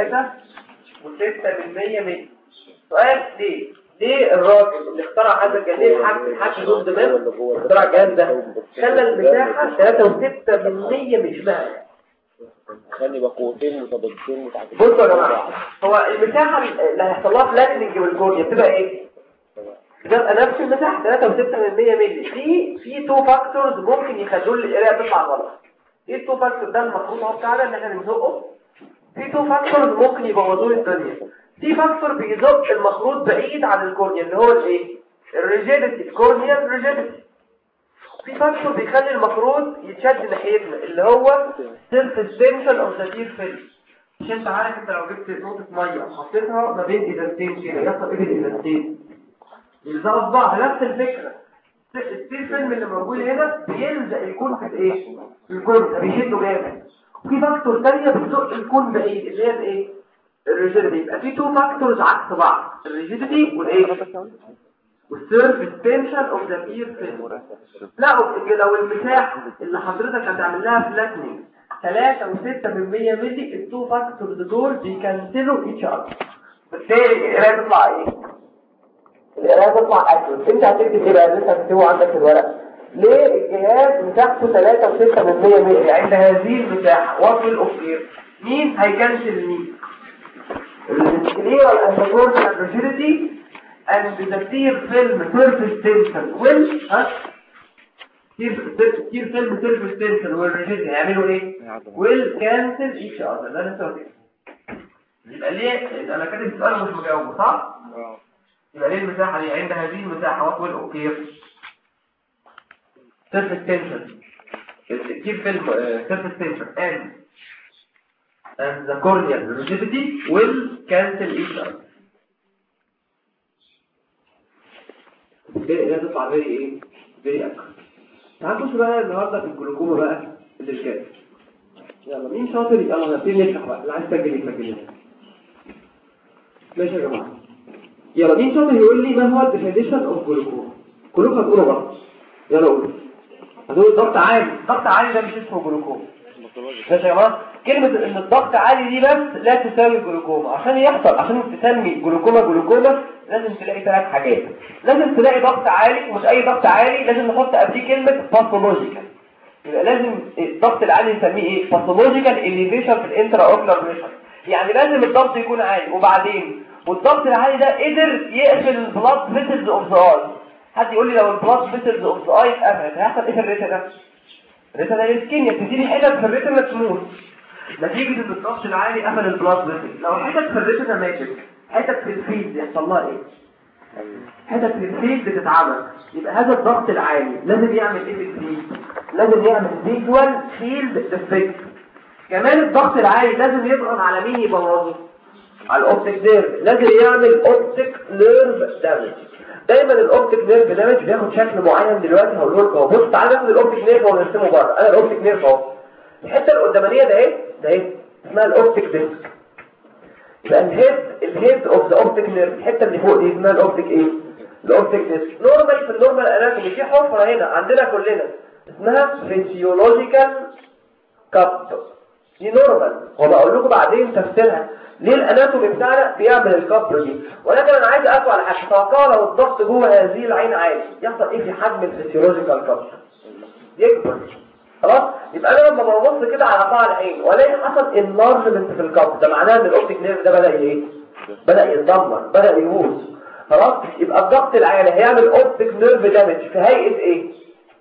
3 و6 من 100 مللي سؤال ليه ليه الراجل اللي اخترع هذا الجهاز ليه الحاج الحاج دول زمان اخترع الجهاز ده خلى المساحه 3 و6 من 100 مش معنى خلي بقوتين متضادتين متعاكسين بصوا يا جماعه هو المساحه اللي هيحصل لها فلاتنج بالكورنيا بتبقى ايه بتبقى نفس المساحه 3 و6 من 100 مللي في في تو فاكتورز ممكن يخلوا القرايه تطلع غلط ايه التو فاكتور ده المفروض اهو بتاعنا ان احنا نزقه في تو فاكتورز ممكن يبوظوا لي الدنيا في فاكتور بيزق المخروط بعيد عن الكورنيا اللي هو الايه الريجيديتي الكورنيا الريجيديتي في فاكتور بيخلي المخروط يتشد ناحيتنا اللي هو سيرفيس تنشن او تغيير فيلم مش انت عارف انت لو جبت نقطه ميه وحطيتها ما بين ازازتين كده يحصل ايه الازازتين يلزقوا في بعض نفس الفكره الستيل فيلم اللي موجود هنا بيلزق الكون في الايه الكون ده بيشده جامد وفي فاكتور ثانيه بتزق الكون بعيد اللي هي الايه الريجيديتي يبقى في تو فاكتورز عكس بعض الريجيديتي والايه والسيرفيس تنشن اوف ذا بير فيلم لا لو المساحه اللي حضرتك هتعمل لها فلاتنينج 3 و6 من 100 مللي التو فاكتورز دول بيكنسلوا ايتش اذر بالتالي القرايه تطلع ايه القرايه تطلع اكيد انت هتكتب ايه بقى انت هتكتبه عندك في الورق ليه الجهاز مساحته 3 و6 من 100 مللي عند هذه المساحه وات ويل اوف مين هيكنسل مين الكلير الاندرورد الريجيديتي and the tear film surface tension will ها tear film surface tension والريجيديتي هيعملوا ايه will cancel each other ده لسه قلت يبقى ليه انا كاتب السؤال مش مجاوبه صح يبقى ليه المساحه دي عند هذه المساحه what will occur surface tension tear film uh, surface tension and and the corneal rigidity will cancel each other بالتالي هي تطلع فيري ايه فيري اكتر تعالوا نخش بقى النهارده في الجلوكوما بقى اللي الكاس يلا مين شاطر يلا نبتدي نشرح بقى اللي عايز يسجل يسجل ماشي يا جماعه يلا مين شاطر يقول لي ما هو الديفينيشن اوف جلوكوما كلكم هتقولوا برضه يلا قولوا هتقولوا ضغط عالي ضغط عالي ده مش اسمه جلوكوما ماشي يا جماعه كلمه ان الضغط عالي دي بس لا تساوي الجلوكوما عشان يحصل عشان تسمي جلوكوما جلوكوما لازم تلاقي ثلاث حاجات لازم تلاقي ضغط عالي ومش اي ضغط عالي لازم نحط قبليه كلمه باثولوجيكال يبقى لازم الضغط العالي نسميه ايه باثولوجيكال اليفيشن في الانترا اوكلر بريشر يعني لازم الضغط يكون عالي وبعدين والضغط العالي ده قدر يقفل البلاد فيسلز اوف ذا اي حد يقول لي لو البلاد فيسلز اوف ذا اي اتقفلت هيحصل ايه في الريتنا الريتنا ده الاسكيميا بتديني حتت في الريتنا تموت نتيجة ان الضغط العالي قفل البلاد فيسل لو حتت في الريتنا ماتت حتت في الفيلد يحصل لها ايه حتت في الفيلد بتتعمل يبقى هذا الضغط العالي لازم يعمل ايه في الفيلد لازم يعمل فيجوال فيلد ديفكت كمان الضغط العالي لازم يضغط على مين يبوظه على الاوبتيك نيرف لازم يعمل اوبتيك نيرف دامج دايما الاوبتيك نيرف دامج بياخد شكل معين دلوقتي هقول لكم اهو بص تعالى ناخد الاوبتيك نيرف ونرسمه بره انا الاوبتيك نيرف اهو الحته القدامانيه ده ايه ده ايه اسمها الاوبتيك ديسك يبقى الهيد الهيد اوف ذا اوبتيك نيرف الحته اللي فوق دي اسمها الاوبتيك ايه الاوبتيك ديسك نورمال في النورمال اناتومي في حفره هنا عندنا كلنا اسمها فيسيولوجيكال كاب دي نورمال وبقول لكم بعدين تفسيرها ليه الاناتومي بتاعنا بيعمل الكاب دي ولكن انا عايز اقوى على حاجه توقع لو الضغط جوه هذه العين عالي يحصل ايه في حجم الفيسيولوجيكال كاب يكبر خلاص يبقى انا لما ببص كده على قاع العين والاقي حصل انلارجمنت في الكاب ده معناه ان الاوبتيك نيرف ده بدا ايه بدا يتدمر بدا يبوظ خلاص يبقى الضغط العالي هيعمل اوبتيك نيرف دامج في هيئه ايه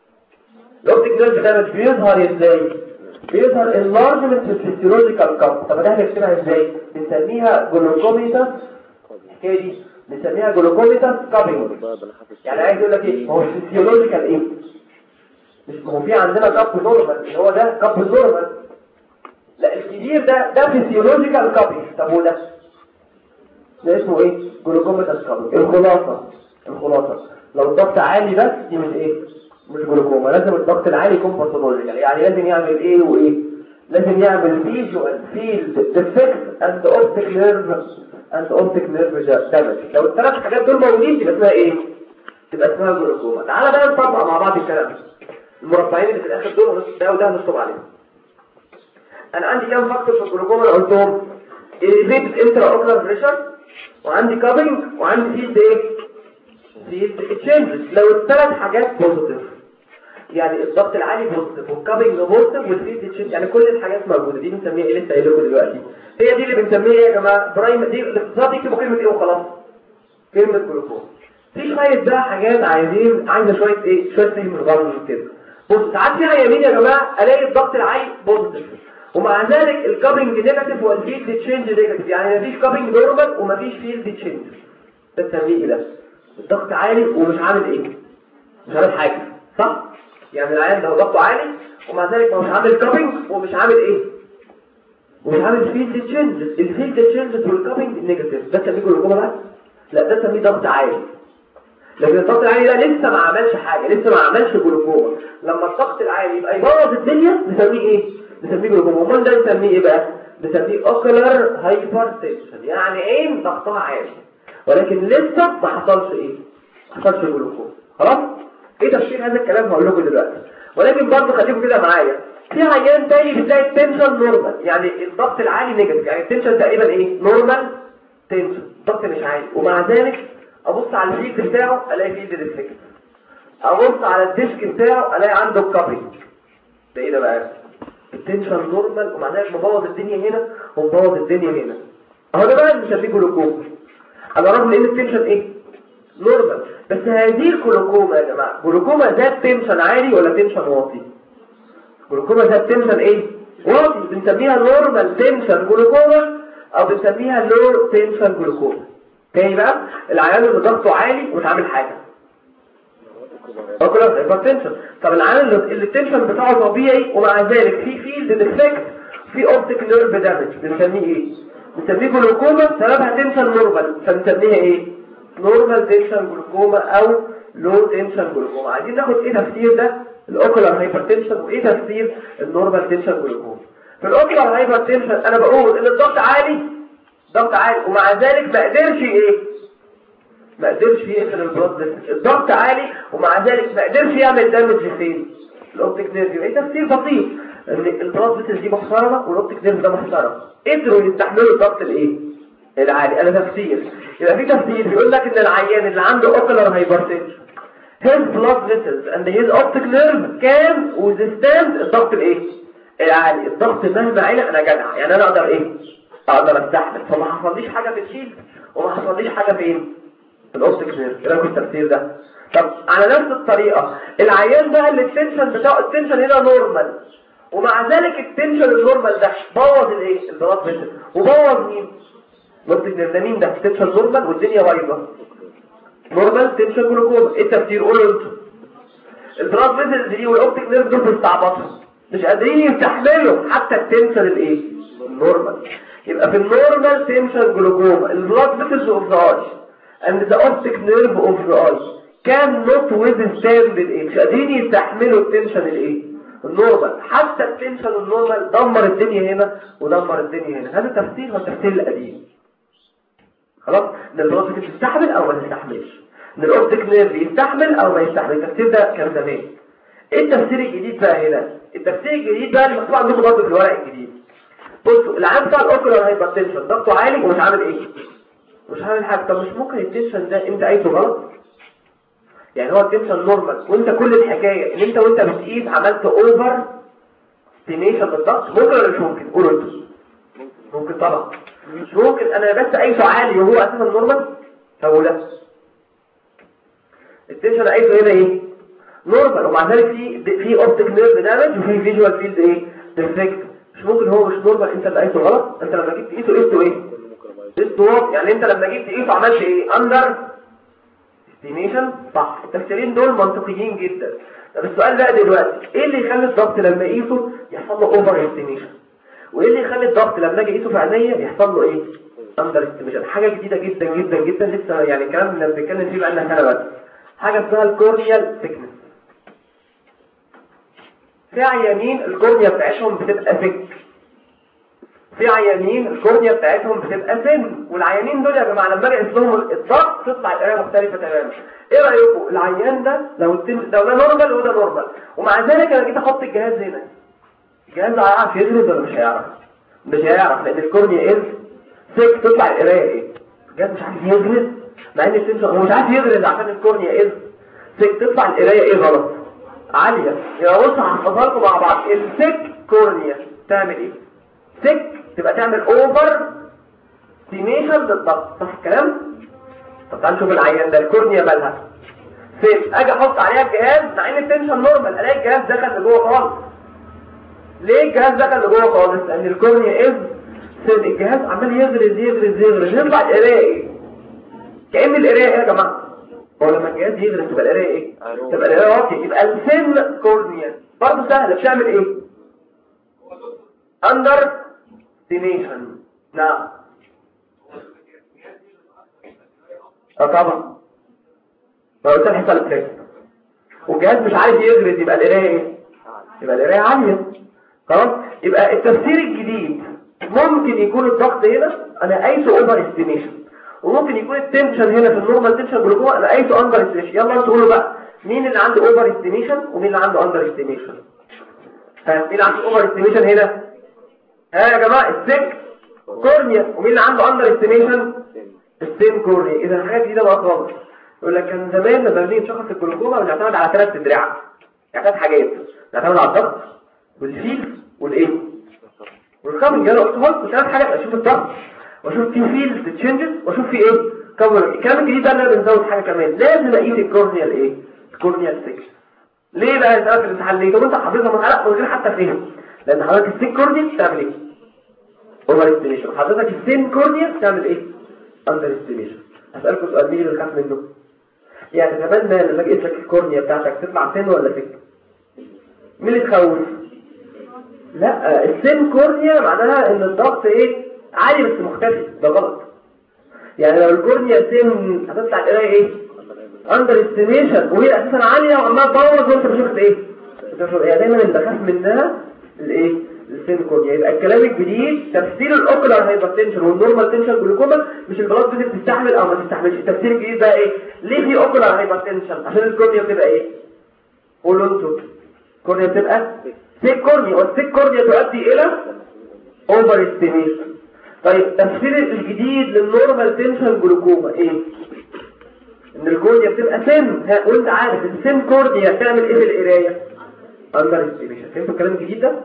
الاوبتيك نيرف دامج بيظهر ازاي بيظهر انلارجمنت في الفيسيولوجيكال كاب طب ده هنكتبها ازاي بنسميها جلوكوميتاس الحكايه دي بنسميها جلوكوميتاس كابينج يعني عايز اقول لك ايه هو الفيسيولوجيكال ايه مش هو في عندنا كاب نورمال اللي هو ده كاب نورمال لا الكبير ده ده فيسيولوجيكال كابينج طب وده ده اسمه ايه جلوكوميتاس كابينج الخلاصه الخلاصه لو الضغط عالي بس دي من ايه مش جلوكوما لازم الضغط العالي يكون باثولوجيكال يعني لازم يعمل ايه وايه لازم يعمل فيجوال فيلد ديفكت اند اوبتيك نيرف اند اوبتيك نيرف دامج لو الثلاث حاجات دول موجودين تبقى اسمها ايه تبقى اسمها جلوكوما تعالى بقى نطبق مع بعض الكلام المربعين اللي في الاخر دول ونص ده وده هنشطب عليهم انا عندي كام فاكتور في الجلوكوما اللي قلتهم elevated intraocular pressure وعندي كابينج وعندي فيلد ايه فيلد تشينجز لو الثلاث حاجات بوزيتيف يعني الضغط العالي بوزيتيف والكابينج بوزيتيف والفيلد تشينج يعني كل الحاجات موجوده دي بنسميها ايه لسه قايل لكم دلوقتي هي دي اللي بنسميها ايه يا جماعه برايم دي الاقتصاد يكتبوا كلمه ايه وخلاص كلمه جلوكوز في شويه بقى حاجات عايزين عايزه شويه ايه شويه فهم الغلط كده بص ساعات فيها يمين يا جماعه الاقي الضغط العالي بوزيتيف ومع ذلك الكابينج نيجاتيف والفيلد تشينج نيجاتيف يعني مفيش كابينج نورمال ومفيش فيلد تشينج ده التنبيه ده الضغط عالي ومش عامل ايه مش عامل حاجه صح يعني العيان ده ضغطه عالي ومع ذلك هو مش عامل كابينج ومش عامل ايه ومش عامل فيلد تشينج الفيلد تشينج والكابينج نيجاتيف ده تسميه جلوكوما لا ده تسميه ضغط عالي لكن الضغط العالي ده لسه ما عملش حاجه لسه ما عملش جلوكوما لما الضغط العالي يبقى يبوظ الدنيا نسميه ايه نسميه جلوكوما امال ده نسميه ايه بقى نسميه اوكلر هايبرتنشن يعني عين ضغطها عالي ولكن لسه ما حصلش ايه ما حصلش جلوكوما خلاص ايه تفسير هذا الكلام هقول لكم دلوقتي ولكن برضه خليكم كده معايا في عيان تاني بتلاقي التنشن نورمال يعني الضغط العالي نيجاتيف يعني التنشن تقريبا ايه نورمال تنشن الضغط مش عالي ومع ذلك ابص على الفيك بتاعه الاقي فيه ديفكت ابص على الديسك بتاعه الاقي عنده كابينج ده ايه ده بقى التنشن نورمال ومع ذلك مبوظ الدنيا هنا ومبوظ الدنيا هنا اهو ده بقى اللي بنسميه جلوكوما على الرغم ان التنشن ايه نورمال بس هذه الجلوكوما يا جماعه جلوكوما ذات تنشن عالي ولا تنشن واطي جلوكوما ذات تنشن ايه واطي بنسميها نورمال تنشن جلوكوما او بنسميها لو تنشن جلوكوما تاني بقى العيان اللي ضغطه عالي ومش عامل حاجه اوكلر هايبرتنشن طب العيان اللي التنشن بتاعه طبيعي ومع ذلك في فيلد ديفكت في اوبتيك نيرف دامج بنسميه ايه بنسميه جلوكوما سببها تنشن نورمال فبنسميها ايه نورمال تنشن جلوكوما او لو تنشن جلوكوما عايزين ناخد ايه تفسير ده الاوكلر هايبرتنشن وايه تفسير النورمال تنشن جلوكوما في الاوكلر هايبرتنشن انا بقول ان الضغط عالي ضغط عالي ومع ذلك ما قدرش ايه ما قدرش يقفل البلاد الضغط عالي ومع ذلك ما قدرش يعمل دامج فين الاوبتيك نيرف ايه تفسير بسيط ان البلاد دي محترمه والاوبتيك نيرف ده محترم قدروا يستحملوا الضغط الايه العالي انا تفسير يبقى في تفسير بيقول لك ان العيان اللي عنده اوكلر هايبرتنشن his blood vessels and his optic nerve can withstand الضغط الايه العالي الضغط مهما عالي انا جدع يعني انا اقدر ايه اقدر استحمل فما حصليش حاجه في الشيل وما حصليش حاجه فين في الاوبتيك نيرف ايه رايكم التفسير ده طب على نفس الطريقه العيان بقى اللي التنشن بتاعه التنشن هنا نورمال ومع ذلك التنشن النورمال ده بوظ الايه البلاد فيسل وبوظ مين الاوبتيك نيرف ده مين ده التنشن نورمال والدنيا بايظه نورمال تنشن جلوكوما ايه التفسير قولوا انتوا البلاد فيسل دي والاوبتيك نيرف دول بيستعبطوا مش قادرين يستحملوا حتى التنشن الايه النورمال يبقى في النورمال تنشن جلوكوما البلاد فيسلز اوف ذا اي and the optic nerve of the eye cannot withstand الايه مش قادرين يستحملوا التنشن الايه النورمال حتى التنشن النورمال دمر الدنيا هنا ودمر الدنيا هنا هذا تفسير هو التفسير القديم خلاص ان البلاد تستحمل او ما تستحملش ان الاوبتيك نيرف يستحمل او ما يستحمل التفسير ده كان زمان ايه التفسير الجديد بقى هنا التفسير الجديد بقى اللي مكتوب عندكم برضه في الورق الجديد بصوا العام بتاع الاوكولار هايبرتنشن ضغطه عالي ومش عامل ايه مش عامل حاجه طب مش ممكن التنشن ده انت قايسه غلط يعني هو التنشن نورمال وانت كل الحكايه ان انت وانت بتقيس عملت اوفر استيميشن بالضغط ممكن ولا مش ممكن قولوا انتوا ممكن طبعا مش ممكن انا بس قايسه عالي وهو اساسا نورمال طب لا التنشن قايسه هنا ايه نورمال ومع ذلك في في اوبتيك نيرف دامج وفي فيجوال فيلد ايه ديفكت مش ممكن هو مش نورمال انت اللي قايسه غلط انت لما جيت تقيسه قيسه ايه قيسه يعني انت لما جيت تقيسه عملت ايه اندر استيميشن صح التفسيرين دول منطقيين جدا طب السؤال بقى دلوقتي ايه اللي يخلي الضغط لما اقيسه يحصل له اوفر استيميشن وايه اللي يخلي الضغط لما اجي اقيسه في عينيا يحصل له ايه اندر استيميشن حاجه جديده جدا جدا جدا لسه يعني الكلام اللي بنتكلم فيه بقى لنا سنه بس حاجه اسمها الكورنيال ثيكنس في عيانين الكورنيا بتاعتهم بتبقى ثيك في عيانين الكورنيا بتاعتهم بتبقى سن والعيانين دول يا جماعه لما اجي اقيس لهم الضغط تطلع القرايه مختلفه تماما ايه رايكم العيان ده لو التم... لو ده نورمال وده نورمال ومع ذلك انا جيت احط الجهاز هنا الجهاز ده هيعرف يفرز ولا مش هيعرف مش هيعرف لان الكورنيا ايه سك تطلع القرايه ايه جد مش عارف يغرز مع ان التنشن هو مش عارف يغرز عشان الكورنيا ايه سك تطلع القرايه ايه غلط عاليه يبقى بص هحفظها لكم مع بعض السك كورنيا تعمل ايه سك تبقى تعمل اوفر ستيميشن للضغط صح الكلام طب تعال نشوف العيان ده الكورنيا مالها فين اجي احط عليها الجهاز مع ان التنشن نورمال الاقي الجهاز دخل لجوه خالص ليه الجهاز دخل لجوه خالص لان الكورنيا از سيد الجهاز عمال يغرز يغرز يغرز يطلع القرايه ايه كأن القرايه ايه يا جماعه هو لما الجهاز يغرز تبقى القرايه ايه تبقى القرايه واطيه يبقى السن كورنيا برضه سهله بتعمل ايه اندر دينيشن نعم اه طبعا ما قلت لك حصل كده والجهاز مش عارف يغرز يبقى القرايه ايه يبقى القرايه عاليه خلاص يبقى التفسير الجديد ممكن يكون الضغط هنا انا قايسه اوفر استيميشن وممكن يكون التنشن هنا في النورمال تنشن جلوكوما انا قايسه اندر استيميشن يلا انتوا قولوا بقى مين اللي عنده اوفر استيميشن ومين اللي عنده اندر استيميشن ها مين اللي عنده اوفر استيميشن هنا ها يا جماعه السك كورنيا ومين اللي عنده اندر استيميشن السين كورنيا اذا حاجه جديده بقى خالص يقول لك كان زمان لما بنيجي نشخص الجلوكوما بنعتمد على ثلاث ادراع يعني ثلاث حاجات نعتمد على الضغط والفيل والايه والكامل جاله اختبار وثلاث حاجات اشوف الضغط واشوف في فيل تشينجز واشوف في ايه كفر الكلام الجديد ده انا بنزود حاجه كمان لازم اقيس الكورنيا الايه الكورنيا السكس ليه بقى انت في الامتحان ليه طب انت حافظها من حلقه من غير حتى فهم لان حضرتك السين كورنيا بتعمل ايه اوفر استيميشن حضرتك السين كورنيا بتعمل ايه اندر استيميشن هسالكم سؤال مين اللي بيخاف منه يعني تتمنى لما اجي لك الكورنيا بتاعتك تطلع سن ولا سك مين اللي تخوف لا السن كورنيا معناها ان الضغط ايه عالي بس مختفي ده غلط يعني لو الكورنيا سن هتطلع القرايه ايه اندر استيميشن وهي اساسا عاليه وعماله تبوظ وانت مش شفت ايه يعني دايما اللي بخاف منها الايه السن كورنيا يبقى الكلام الجديد تفسير الاوكلر هايبرتنشن والنورمال تنشن جلوكوما مش البلاد بتبقى بتستحمل او ما تستحملش التفسير الجديد بقى ايه ليه في اوكلر هايبرتنشن عشان الكورنيا بتبقى ايه قولوا انتوا الكورنيا بتبقى سيك كورنيا والسيك كورنيا تؤدي الى اوفر استيميشن طيب تفسير الجديد للنورمال تنشن جلوكوما ايه ان الكورنيا بتبقى سن ها وانت عارف السن كورنيا تعمل ايه في القرايه اندر استيميشن فهمتوا الكلام الجديد ده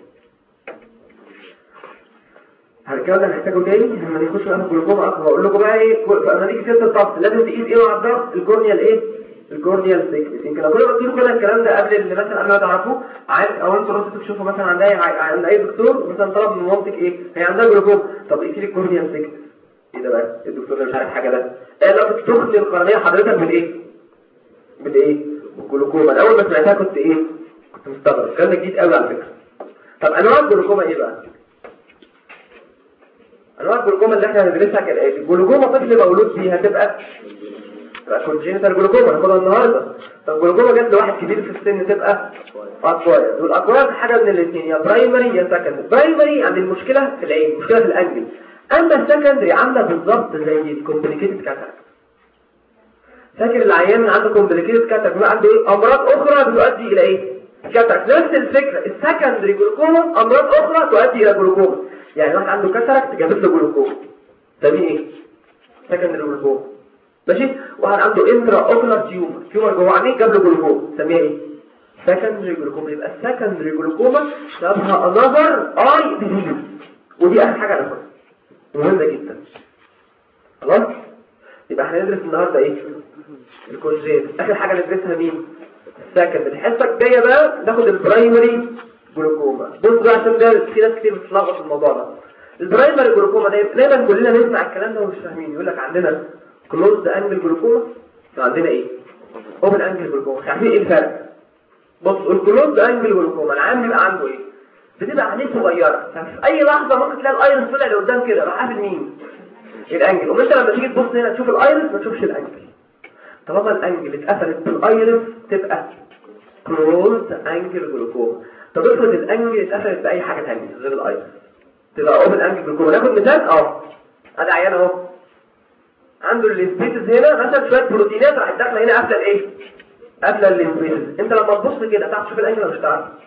هرجعنا نحتاجه تاني لما نخش بقى في الجلوكوما اكتر هقول لكم بقى ايه لما نيجي سيره الضغط لازم تقيس ايه مع الضغط الكورنيا الايه الكورنيا السيكنس يمكن لو كنا قلت لكم كده الكلام ده قبل اللي مثلا قبل ما تعرفوه عايز او انتوا رحتوا تشوفوا مثلا عند اي عند اي دكتور مثلا طلب من مامتك ايه هي عندها جلوكوما طب ايه الكورنيا السيكنس ايه ده بقى الدكتور ده مش عارف حاجه ده ايه لو بتخلي القرنيه حضرتك من ايه من ايه الجلوكوما انا اول ما سمعتها كنت ايه كنت مستغرب الكلام ده جديد قوي على فكره طب انواع الجلوكوما ايه بقى انواع الجلوكوما اللي احنا هندرسها كالاتي الجلوكوما طفل مولود فيها تبقى تبقى كونجينيتال جلوكوما هناخدها النهارده طب الجلوكوما جت لواحد كبير في السن تبقى اكواير والاكواير حاجه من الاثنين يا برايمري يا سكندري برايمري عند المشكله في العين مشكله في الانجل اما السكندري عامله بالظبط زي الكومبليكيتد كاتاراكت فاكر العيان اللي عنده كومبليكيتد كاتاراكت عنده ايه امراض اخرى بتؤدي الى ايه كاتاراكت نفس الفكره السكندري جلوكوما امراض اخرى تؤدي الى جلوكوما يعني واحد عنده كاتاراكت جابت له جلوكوما ده مين ايه سكندري جلوكوما ماشي واحد عنده انترا اوكلر تيومر تيومر جوه عينيه جاب له جلوكوما سميها ايه سكندري جلوكوما يبقى السكندري جلوكوما شبه انذر اي ديزيز ودي اخر حاجه انا مهمه جدا خلاص يبقى احنا ندرس النهارده ايه الكونجيت اخر حاجه ندرسها مين السكندري الحصه الجايه بقى ناخد البرايمري جلوكوما بص بقى عشان ده في ناس كتير بتتلخبط في الموضوع ده البرايمري جلوكوما ده دايما كلنا نسمع الكلام ده ومش فاهمين يقول لك عندنا كلوزد انجل جلوكوما وعندنا ايه اوبن انجل جلوكوما عارفين ايه الفرق بص الكلوزد انجل جلوكوما العام بيبقى عنده ايه بتبقى عينيه صغيره ففي اي لحظه ممكن تلاقي الايرس طلع لقدام كده راح قابل مين الانجل وانت لما تيجي تبص هنا تشوف الايرس ما تشوفش الانجل طالما الانجل اتقفلت بالايرس تبقى كلوزد انجل جلوكوما طب افرض الانجل اتقفلت باي حاجه ثانيه غير الايرس تبقى اوبن انجل جلوكوما ناخد مثال اه ادي عيان اهو عنده السبيسز هنا مثلا شويه بروتينات راحت داخله هنا قافله الايه قافله السبيسز انت لما تبص كده تعرف تشوف الانجل ولا مش تعرف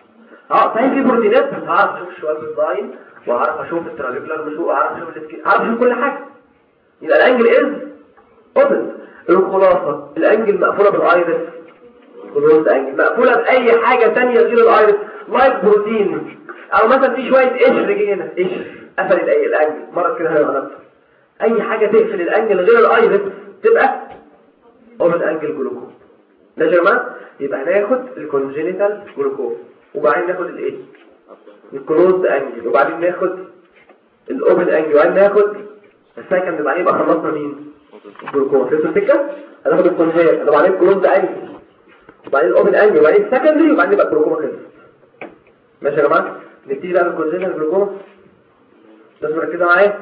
اه صحيح في بروتينات بس هعرف اشوف شويه الديزاين وهعرف اشوف الترابيكولار مشوق وهعرف اشوف السكين هعرف اشوف كل حاجه يبقى الانجل از اوبن الخلاصه الانجل مقفوله بالايرس كلوز انجل مقفوله باي حاجه ثانيه غير الايرس لايك بروتين او مثلا في شويه قشر جه هنا قشر قفلت اي الانجل مره كده هيبقى اي حاجه تقفل الانجل غير الايرس تبقى اوبن انجل جلوكوز ده يا جماعه يبقى هناخد الكونجينيتال جلوكوز وبعدين ناخد الايه الكلوز انجل وبعدين ناخد الاوبن انجل وبعدين ناخد السكند وبعدين يبقى خلصنا مين جلوكوز فهمتوا الفكره هناخد الكونجينيتال وبعدين الكلوز انجل وبعدين الاوبن انجل وبعدين السكندري وبعدين يبقى الجلوكوز خلص ماشي يا جماعه نبتدي بقى بالكونجينيتال جلوكوز لازم مركزه معايا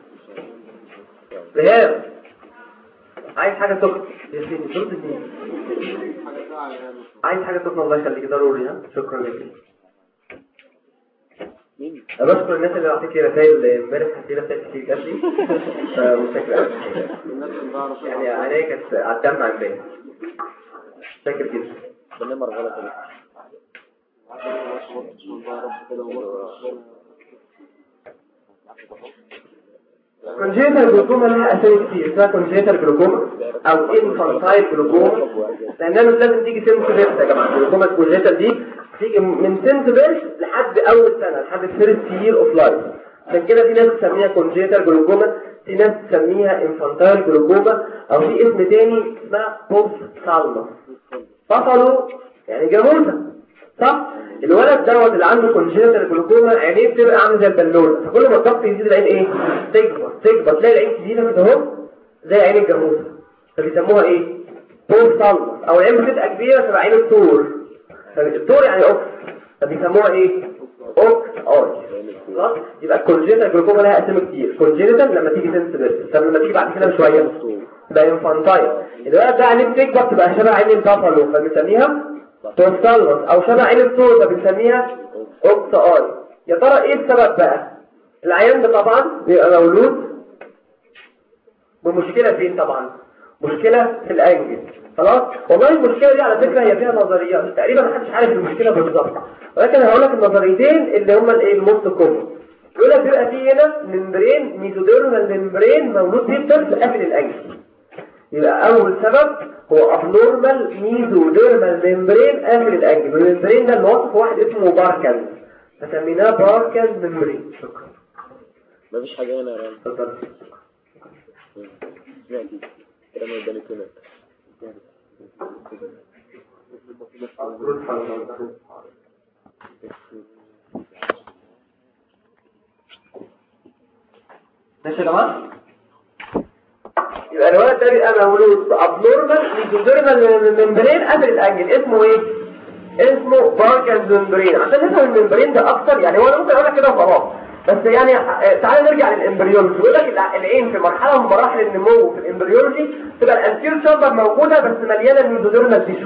ريهام عايز حاجه سخنه يا سيدي صوت مين عايز حاجه سخنه الله يخليك ضروري ها شكرا لك انا بشكر الناس اللي اعطيتني رسائل امبارح كانت في رسائل كتير جات لي فمتشكر يعني عينيا كانت على الدم عن بالي شاكر جدا بالنمر غلط كونجيتال جلوكوما لها اسامي كتير اسمها كونجيتال جلوكوما او انفانتايل جلوكوما لانها مش لازم تيجي سن بيرث يا جماعه الجلوكوما الكونجيتال دي تيجي من سن بيرث لحد اول سنه لحد الفيرست يير اوف لايف عشان كده في ناس تسميها كونجيتال جلوكوما في ناس تسميها انفانتايل جلوكوما او في اسم تاني اسمها بوست سالما فصلوا يعني جاموسه صح الولد دوت اللي عنده كونجنتال جلوكوما عينيه بتبقى عامله زي البالونه فكل ما الضغط يزيد العين ايه تكبر تكبر تلاقي العين تزيد كده اهو زي عين الجاموسه فبيسموها ايه طور صلب او العين بتبقى كبيره تبقى عين الطور الطور يعني اوكس فبيسموها ايه اوكس اي خلاص يبقى الكونجنتال جلوكوما لها اسامي كتير كونجنتال لما تيجي سنسبل طب لما تيجي بعد كده بشويه ده انفانتايل الولد ده عينيه بتكبر تبقى شبه عين البافالو فبنسميها توصلت او شبه عين الصوت بنسميها اوكس اي يا ترى ايه السبب بقى العيان ده طبعا بيبقى مولود بمشكله فين طبعا مشكله في الانجل خلاص والله المشكله دي على فكره هي فيها نظريات تقريبا محدش عارف المشكله بالظبط ولكن هقول لك النظريتين اللي هما الايه الموست كومن يقول لك بيبقى في هنا ممبرين ميزوديرمال ممبرين مولود في الطفل قافل الانجل يبقى اول سبب هو abnormal mesodermal membrane قافل الانجل والممبرين ده اللي وصفه واحد اسمه باركن فسميناه باركن ممبرين شكرا مفيش حاجة هنا يا رام اتفضل سمعتي كلام البني كنا ماشي يا جماعه يبقى الولد ده بيبقى مولود بابنورمال ميزوديرمال ممبرين قبل الانجل اسمه ايه اسمه باركن ممبرين عشان نفهم الممبرين ده اكتر يعني هو انا ممكن اقول لك كده وخلاص بس يعني آه، تعالى نرجع للامبريولوجي بيقول لك الع- العين في مرحله من مراحل النمو في الامبريولوجي تبقى الانتير شامبر موجوده بس مليانه ميزوديرمال تيشو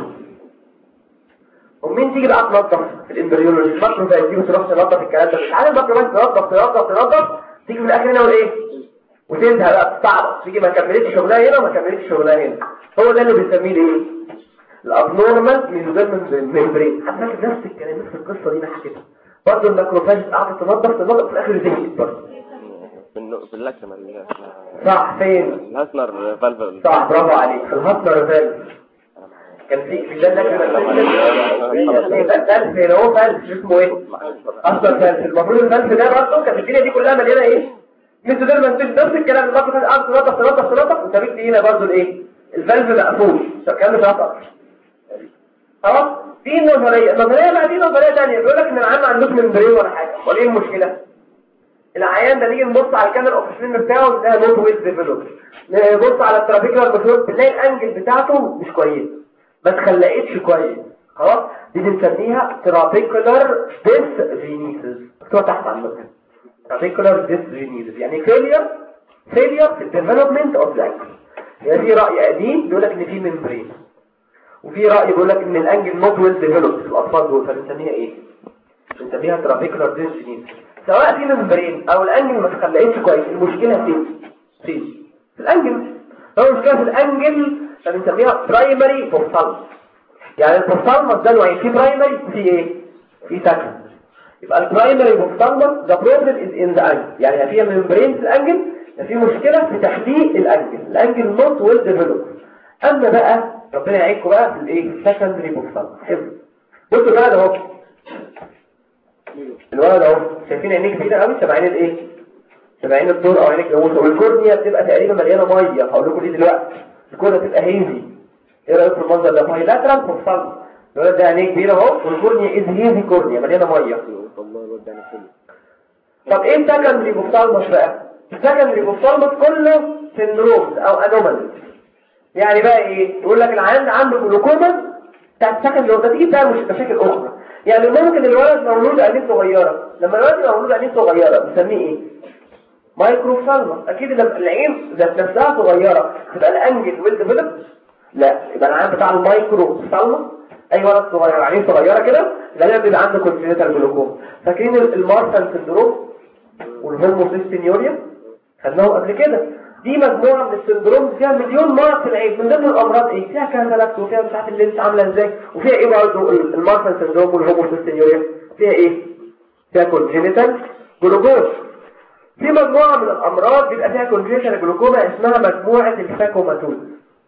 ومين تيجي بقى تنظف في الامبريولوجي الماكرو زي تيجي تروح تنظف الكلام ده مش عارف الماكرو بس تنظف تنظف تنظف تيجي في الاخر هنا وايه وتنتهي بقى تستعبط تيجي ما كملتش شغلها هنا وما كملتش شغلها هنا هو ده اللي بنسميه ايه الابنورمال ميزوديرمال ميمبرين حضرتك نفس الكلام نفس القصه دي انا حكيتها برضه الماكروفاج قعدت تنظف تنظف في الاخر زهقت برضه في اللكنة صح فين الهاسنر فالفل صح برافو عليك في الهاتلر فالف كان في في ده ده فالف هنا هو فالف اسمه ايه اصلا فالف المفروض الفالف ده برضه كانت الدنيا دي كلها مليانه ايه مثل ده ما انتش نفس الكلام المره اللي قعدت تنظف تنظف تنظف وانت بيك هنا برضه الايه الفالف مقفول الكلام مش هطل خلاص في نظريه النظريه بقى دي نظريه ثانيه بيقول لك ان العيان ما عندوش ممبرين ولا حاجه ولا ايه المشكله العيان ده نيجي نبص على الكاميرا اوبشن بتاعه ده نوت ويز ديفلوب نبص على الترافيكولار مشروط بنلاقي الانجل بتاعته مش كويس ما اتخلقتش كويس خلاص دي بنسميها ترافيكولار ديس فينيسز مكتوبه تحت على المكتب ترافيكولار ديس فينيسز يعني فيلير فيلير في الديفلوبمنت اوف ذا انجل يعني في راي قديم بيقول لك ان في ممبرين وفي راي بيقول لك ان الانجل نوت ويل ديفلوب في الاطفال دول فبنسميها ايه بنسميها ترافيكولار ديس فينيسز سواء في ممبرين او الانجل ما اتخلقتش كويس المشكله فين فين في الانجل لو المشكله في الانجل فبنسميها برايمري بوستالمس يعني البوستالمس ده نوعين في برايمري وفي ايه في سكند يبقى البرايمري بوكتالمس ذا بروبلم از ان ذا انجل يعني فيها ممبرين في الانجل في مشكله في تحديد الانجل الانجل نوت ويل ديفلوب اما بقى ربنا يعينكم بقى في الايه السكندري بوكتالمس حلو بصوا بقى ده اهو الولد اهو شايفين عينيك كبيره قوي شبه عين الايه شبه عين الدور او عينيك جاموسه والكورنيا بتبقى تقريبا مليانه ميه هقول لكم دي دلوقتي الكورنيا بتبقى هيزي ايه رايك في المنظر ده بايلاترال بوكتالمس الولد ده عينيه كبيره اهو والكورنيا از هيزي كورنيا مليانه ميه والله الواد ده حلو طب ايه السكندري بوفتالمس بقى السكندري بوفتالمس كله سندرومز او انوماليز يعني بقى ايه يقول لك العيان عنده جلوكوما بتاعت السكندري ده تيجي بقى مش مشاكل اخرى يعني ممكن الولد مولود عينيه صغيره لما الولد يبقى مولود عينيه صغيره بنسميه ايه مايكروفالمس اكيد لما العين ذات نفسها صغيره تبقى الانجل ويل ديفلوب لا يبقى العين بتاع المايكروفالمس اي ولد صغير عينيه صغيره كده غالبا بيبقى عنده كونجنيتال جلوكوما فاكرين المارسل سندروم والهوموسيستينيوريا خدناهم قبل كده دي مجموعه من السندروم فيها مليون مرض في العين من ضمن الامراض ايه فيها كاتالاكت وفيها مش عارف اللينس عامله ازاي وفيها ايه برضه المارسل سندروم والهوموسيستينيوريا فيها ايه فيها كونجنيتال جلوكوما في مجموعه من الامراض بيبقى فيها كونجنيتال جلوكوما اسمها مجموعه الفاكوماتوز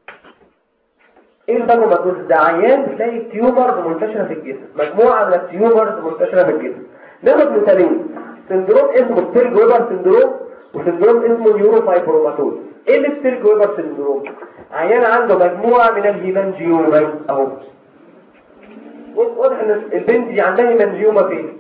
ايه الفاكوماتوز ده عيان بتلاقي تيومرز منتشره في الجسم مجموعه من التيومرز منتشره في الجسم ناخد مثالين سندروم اسمه ستيرج ويبر سندروم وسندروم اسمه نيوروفايبروماتوز ايه الستيرج ويبر سندروم عيان عنده مجموعه من الهيمانجيوما اهو بص واضح ان البنت دي عندها هيمانجيوما فين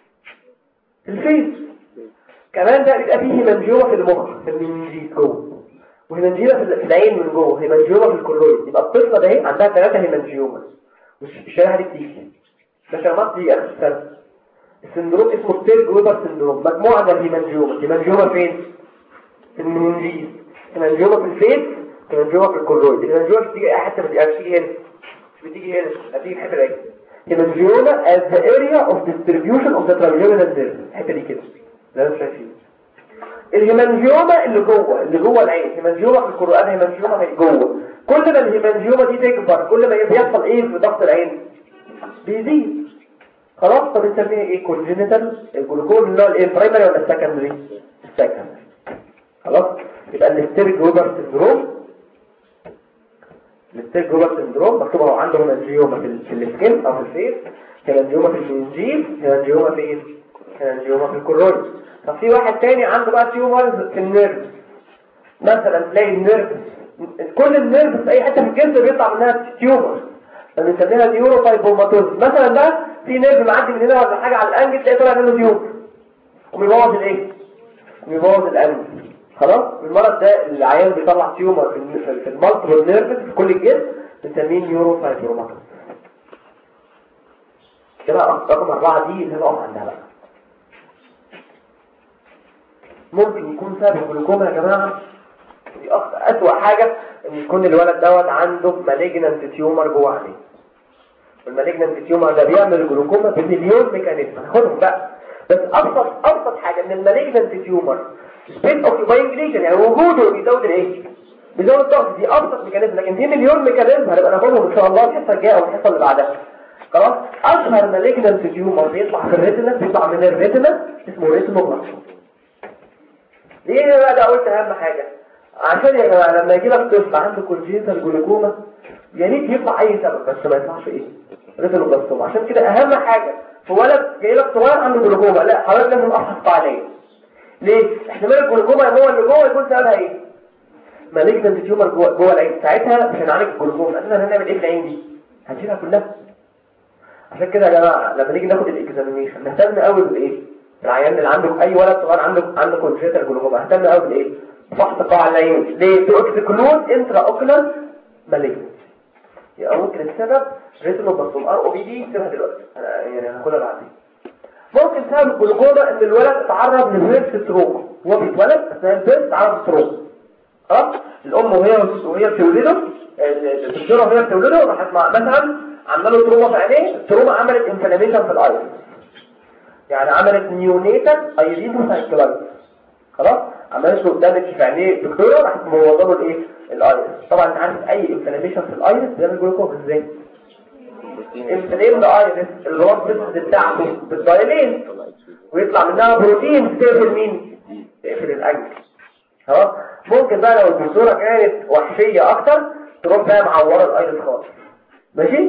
في الفيس كمان ده بيبقى فيه هيمانجيوما في المخ في المنجيز جوه وهيمانجيوما في العين من جوه هيمانجيوما في الكولويد يبقى الطفله ده اهي عندها ثلاثه هيمانجيوما والشريحه دي بتيجي ده شرمات دي اخر السنه السندروم اسمه ستيرج ويبر سندروم مجموعه من الهيمانجيوما الهيمانجيوما فين في المنجيز الهيمانجيوما في الفيس الهيمانجيوما في الكولويد الهيمانجيوما بتيجي اي حته بتيجي بتيجي هنا مش بتيجي هنا بتيجي في الحته دي هيمانجيوما as the area of distribution of the trigeminal nerve الحته دي كده زي ما انتم شايفين الهيمانجيوما اللي جوه اللي جوه العين هيمانجيوما في القرآن هيمانجيوما من جوه كل ما الهيمانجيوما دي تكبر كل ما بيحصل ايه في ضغط العين بيزيد خلاص طب بنسميها ايه كونجنتال الجلوكوز اللي هو الايه البرايمري ولا السكندري السكندري خلاص يبقى الستيرج ويبر سندروم الستيرج ويبر سندروم مكتوب اهو عنده هيمانجيوما في, ال- في السكين او في الفيس هيمانجيوما في المنجيل هيمانجيوما في ايه هيمانجيوما في الكرويد طب في واحد تاني عنده بقى تيومرز في النيرف مثلا تلاقي النيرف كل النيرف في اي حته في الجسم بيطلع منها تيومر فبنسميها نيوروفايبروماتوز مثلا ده في نيرف معدي من هنا ولا حاجه على الانجل تلاقي طلع منه تيومر وبيبوظ الايه وبيبوظ الانجل خلاص المرض ده العيان بيطلع تيومر في الن- في- في المالتيبل نيرف في كل الجسم بنسميه نيوروفايبروماتوز كده رقم أربعة دي اللي هنقف عندها بقى ممكن يكون سبب الجلوكوما يا جماعة دي أخ- أسوأ حاجة إن يكون الولد دوت عنده مالجنانت تيومر جوه عينيه والمالجنانت تيومر ده بيعمل جلوكوما بمليون ميكانيزم هناخدهم بقى بس أبسط أبسط حاجة إن المالجنانت تيومر سبيس اوكيباينج ليجن يعني وجوده بيزود الإيه؟ بيزود الضغط دي أبسط ميكانيزم لكن في مليون ميكانيزم هنبقى ناخدهم إن شاء الله في الحصة الجاية أو الحصة اللي بعدها خلاص أشهر مالجنانت تيومر بيطلع في الريتنا بيطلع من الريتنا اسمه ريتنوبلاستوما ليه انا بقى ده قلت اهم حاجة عشان يا جماعه لما يجي لك طفل عنده كونجنتال جلوكوما يا ريت يطلع اي سبب بس ما يطلعش ايه ريتينوبلاستوما عشان كده اهم حاجة في ولد جاي لك صغير عنده جلوكوما لا حضرتك لازم افحص عليه ليه احتمال الجلوكوما هو اللي جوه يكون سببها ايه مالجنت تيومر جوه جوه العين ساعتها مش هنعالج الجلوكوما احنا هنعمل ايه في العين دي هنشيلها كلها عشان كده يا جماعه لما نيجي ناخد الاكزامينيشن نهتم قوي بالايه العيان اللي عنده اي ولد صغير عنده عنده كونجنتال جلوكوما اهتم قوي بالايه فحص قاع العين ليه تو اكسكلود انترا اوكولار مالجنت يبقى ممكن السبب ريتينوبلاستوم ار او بي دي سيبها دلوقتي أنا يعني هاخدها بعدين ممكن سبب الجلوكوما ان الولد اتعرض لفيرس ستروك وهو بيتولد اثناء الفيرس اتعرض ستروك خلاص الام وهي وهي بتولده الدكتوره وهي بتولده راحت مع- مثلا عامله له تروما في عينيه التروما عملت انفلاميشن في الايرس يعني عملت نيونيتال ايريدو سايكلايتس خلاص عملت له دامج في عينيه الدكتوره راحت موضه له الايه الايرس طبعا انت عارف اي انفلاميشن في الايرس بيعمل جلوكوما ازاي انفليمد ايرس اللي هو البيسز بتاعته بالدايلين ويطلع منها بروتين تقفل مين تقفل الاجل خلاص ممكن بقى لو الدكتوره كانت وحشيه اكتر تروح بقى معوره الايرس خالص ماشي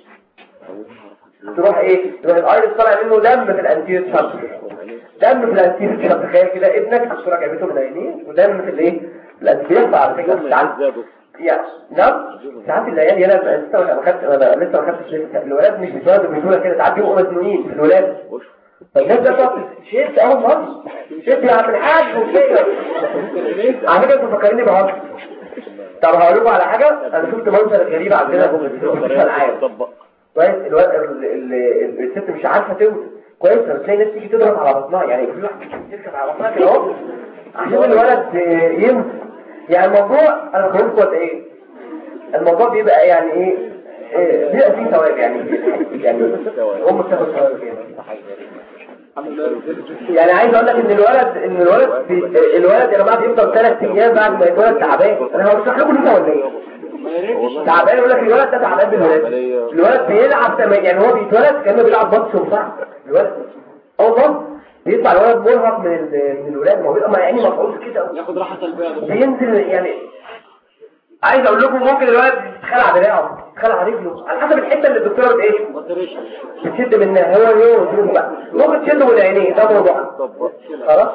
تروح ايه تروح الايرس طالع منه دم في الانتير شابتر دم في الانتير شابتر تخيل كده ابنك الدكتوره جابته من عينيه ودم في الايه في الانتير على فكره ساعات يعني نعم ساعات العيال يلا لسه ما خدت انا لسه ما خدتش الولاد مش بيتولدوا بيقولوا كده ساعات بيبقوا مسنونين في الولاد فالناس ده طب شيت اهو مصر شيت يا عم الحاج وكده على فكره انتوا مفكريني بهزر طب هقول لكم على حاجه انا شفت منظر غريب عندنا في العالم كويس الواد ال- ال- الست مش عارفه تولد كويس بتلاقي ناس تيجي تضغط على بطنها يعني في واحد تركب على بطنها كده اهو عشان الولد يمشي يعني الموضوع انا بقول لكم ايه الموضوع بيبقى يعني ايه إيه، بيبقى فيه ثواب يعني يعني هم بتاخد ثواب يعني عايز اقول لك ان الولد ان الولد بي الولد يا جماعه بيفضل ثلاث ايام بعد ما يتولد تعبان انا هشرح لكم ليه ولا ايه تعبان يقول لك الولد ده تعبان بالولاد الولد بيلعب تمام يعني هو بيتولد كانه بيلعب بطش وصعب الولد اه والله بيطلع الولد مرهق من ال- من الولاد ما هو بيبقى يعني مفعول كده ياخد راحة سلبية بينزل يعني عايز اقول لكم ممكن الولد يتخلع دراعه يتخلع رجله على حسب الحته اللي الدكتوره بايه بطريشة بتشد منها هو يوم يوم بقى ممكن تشده من عينيه ده موضوع خلاص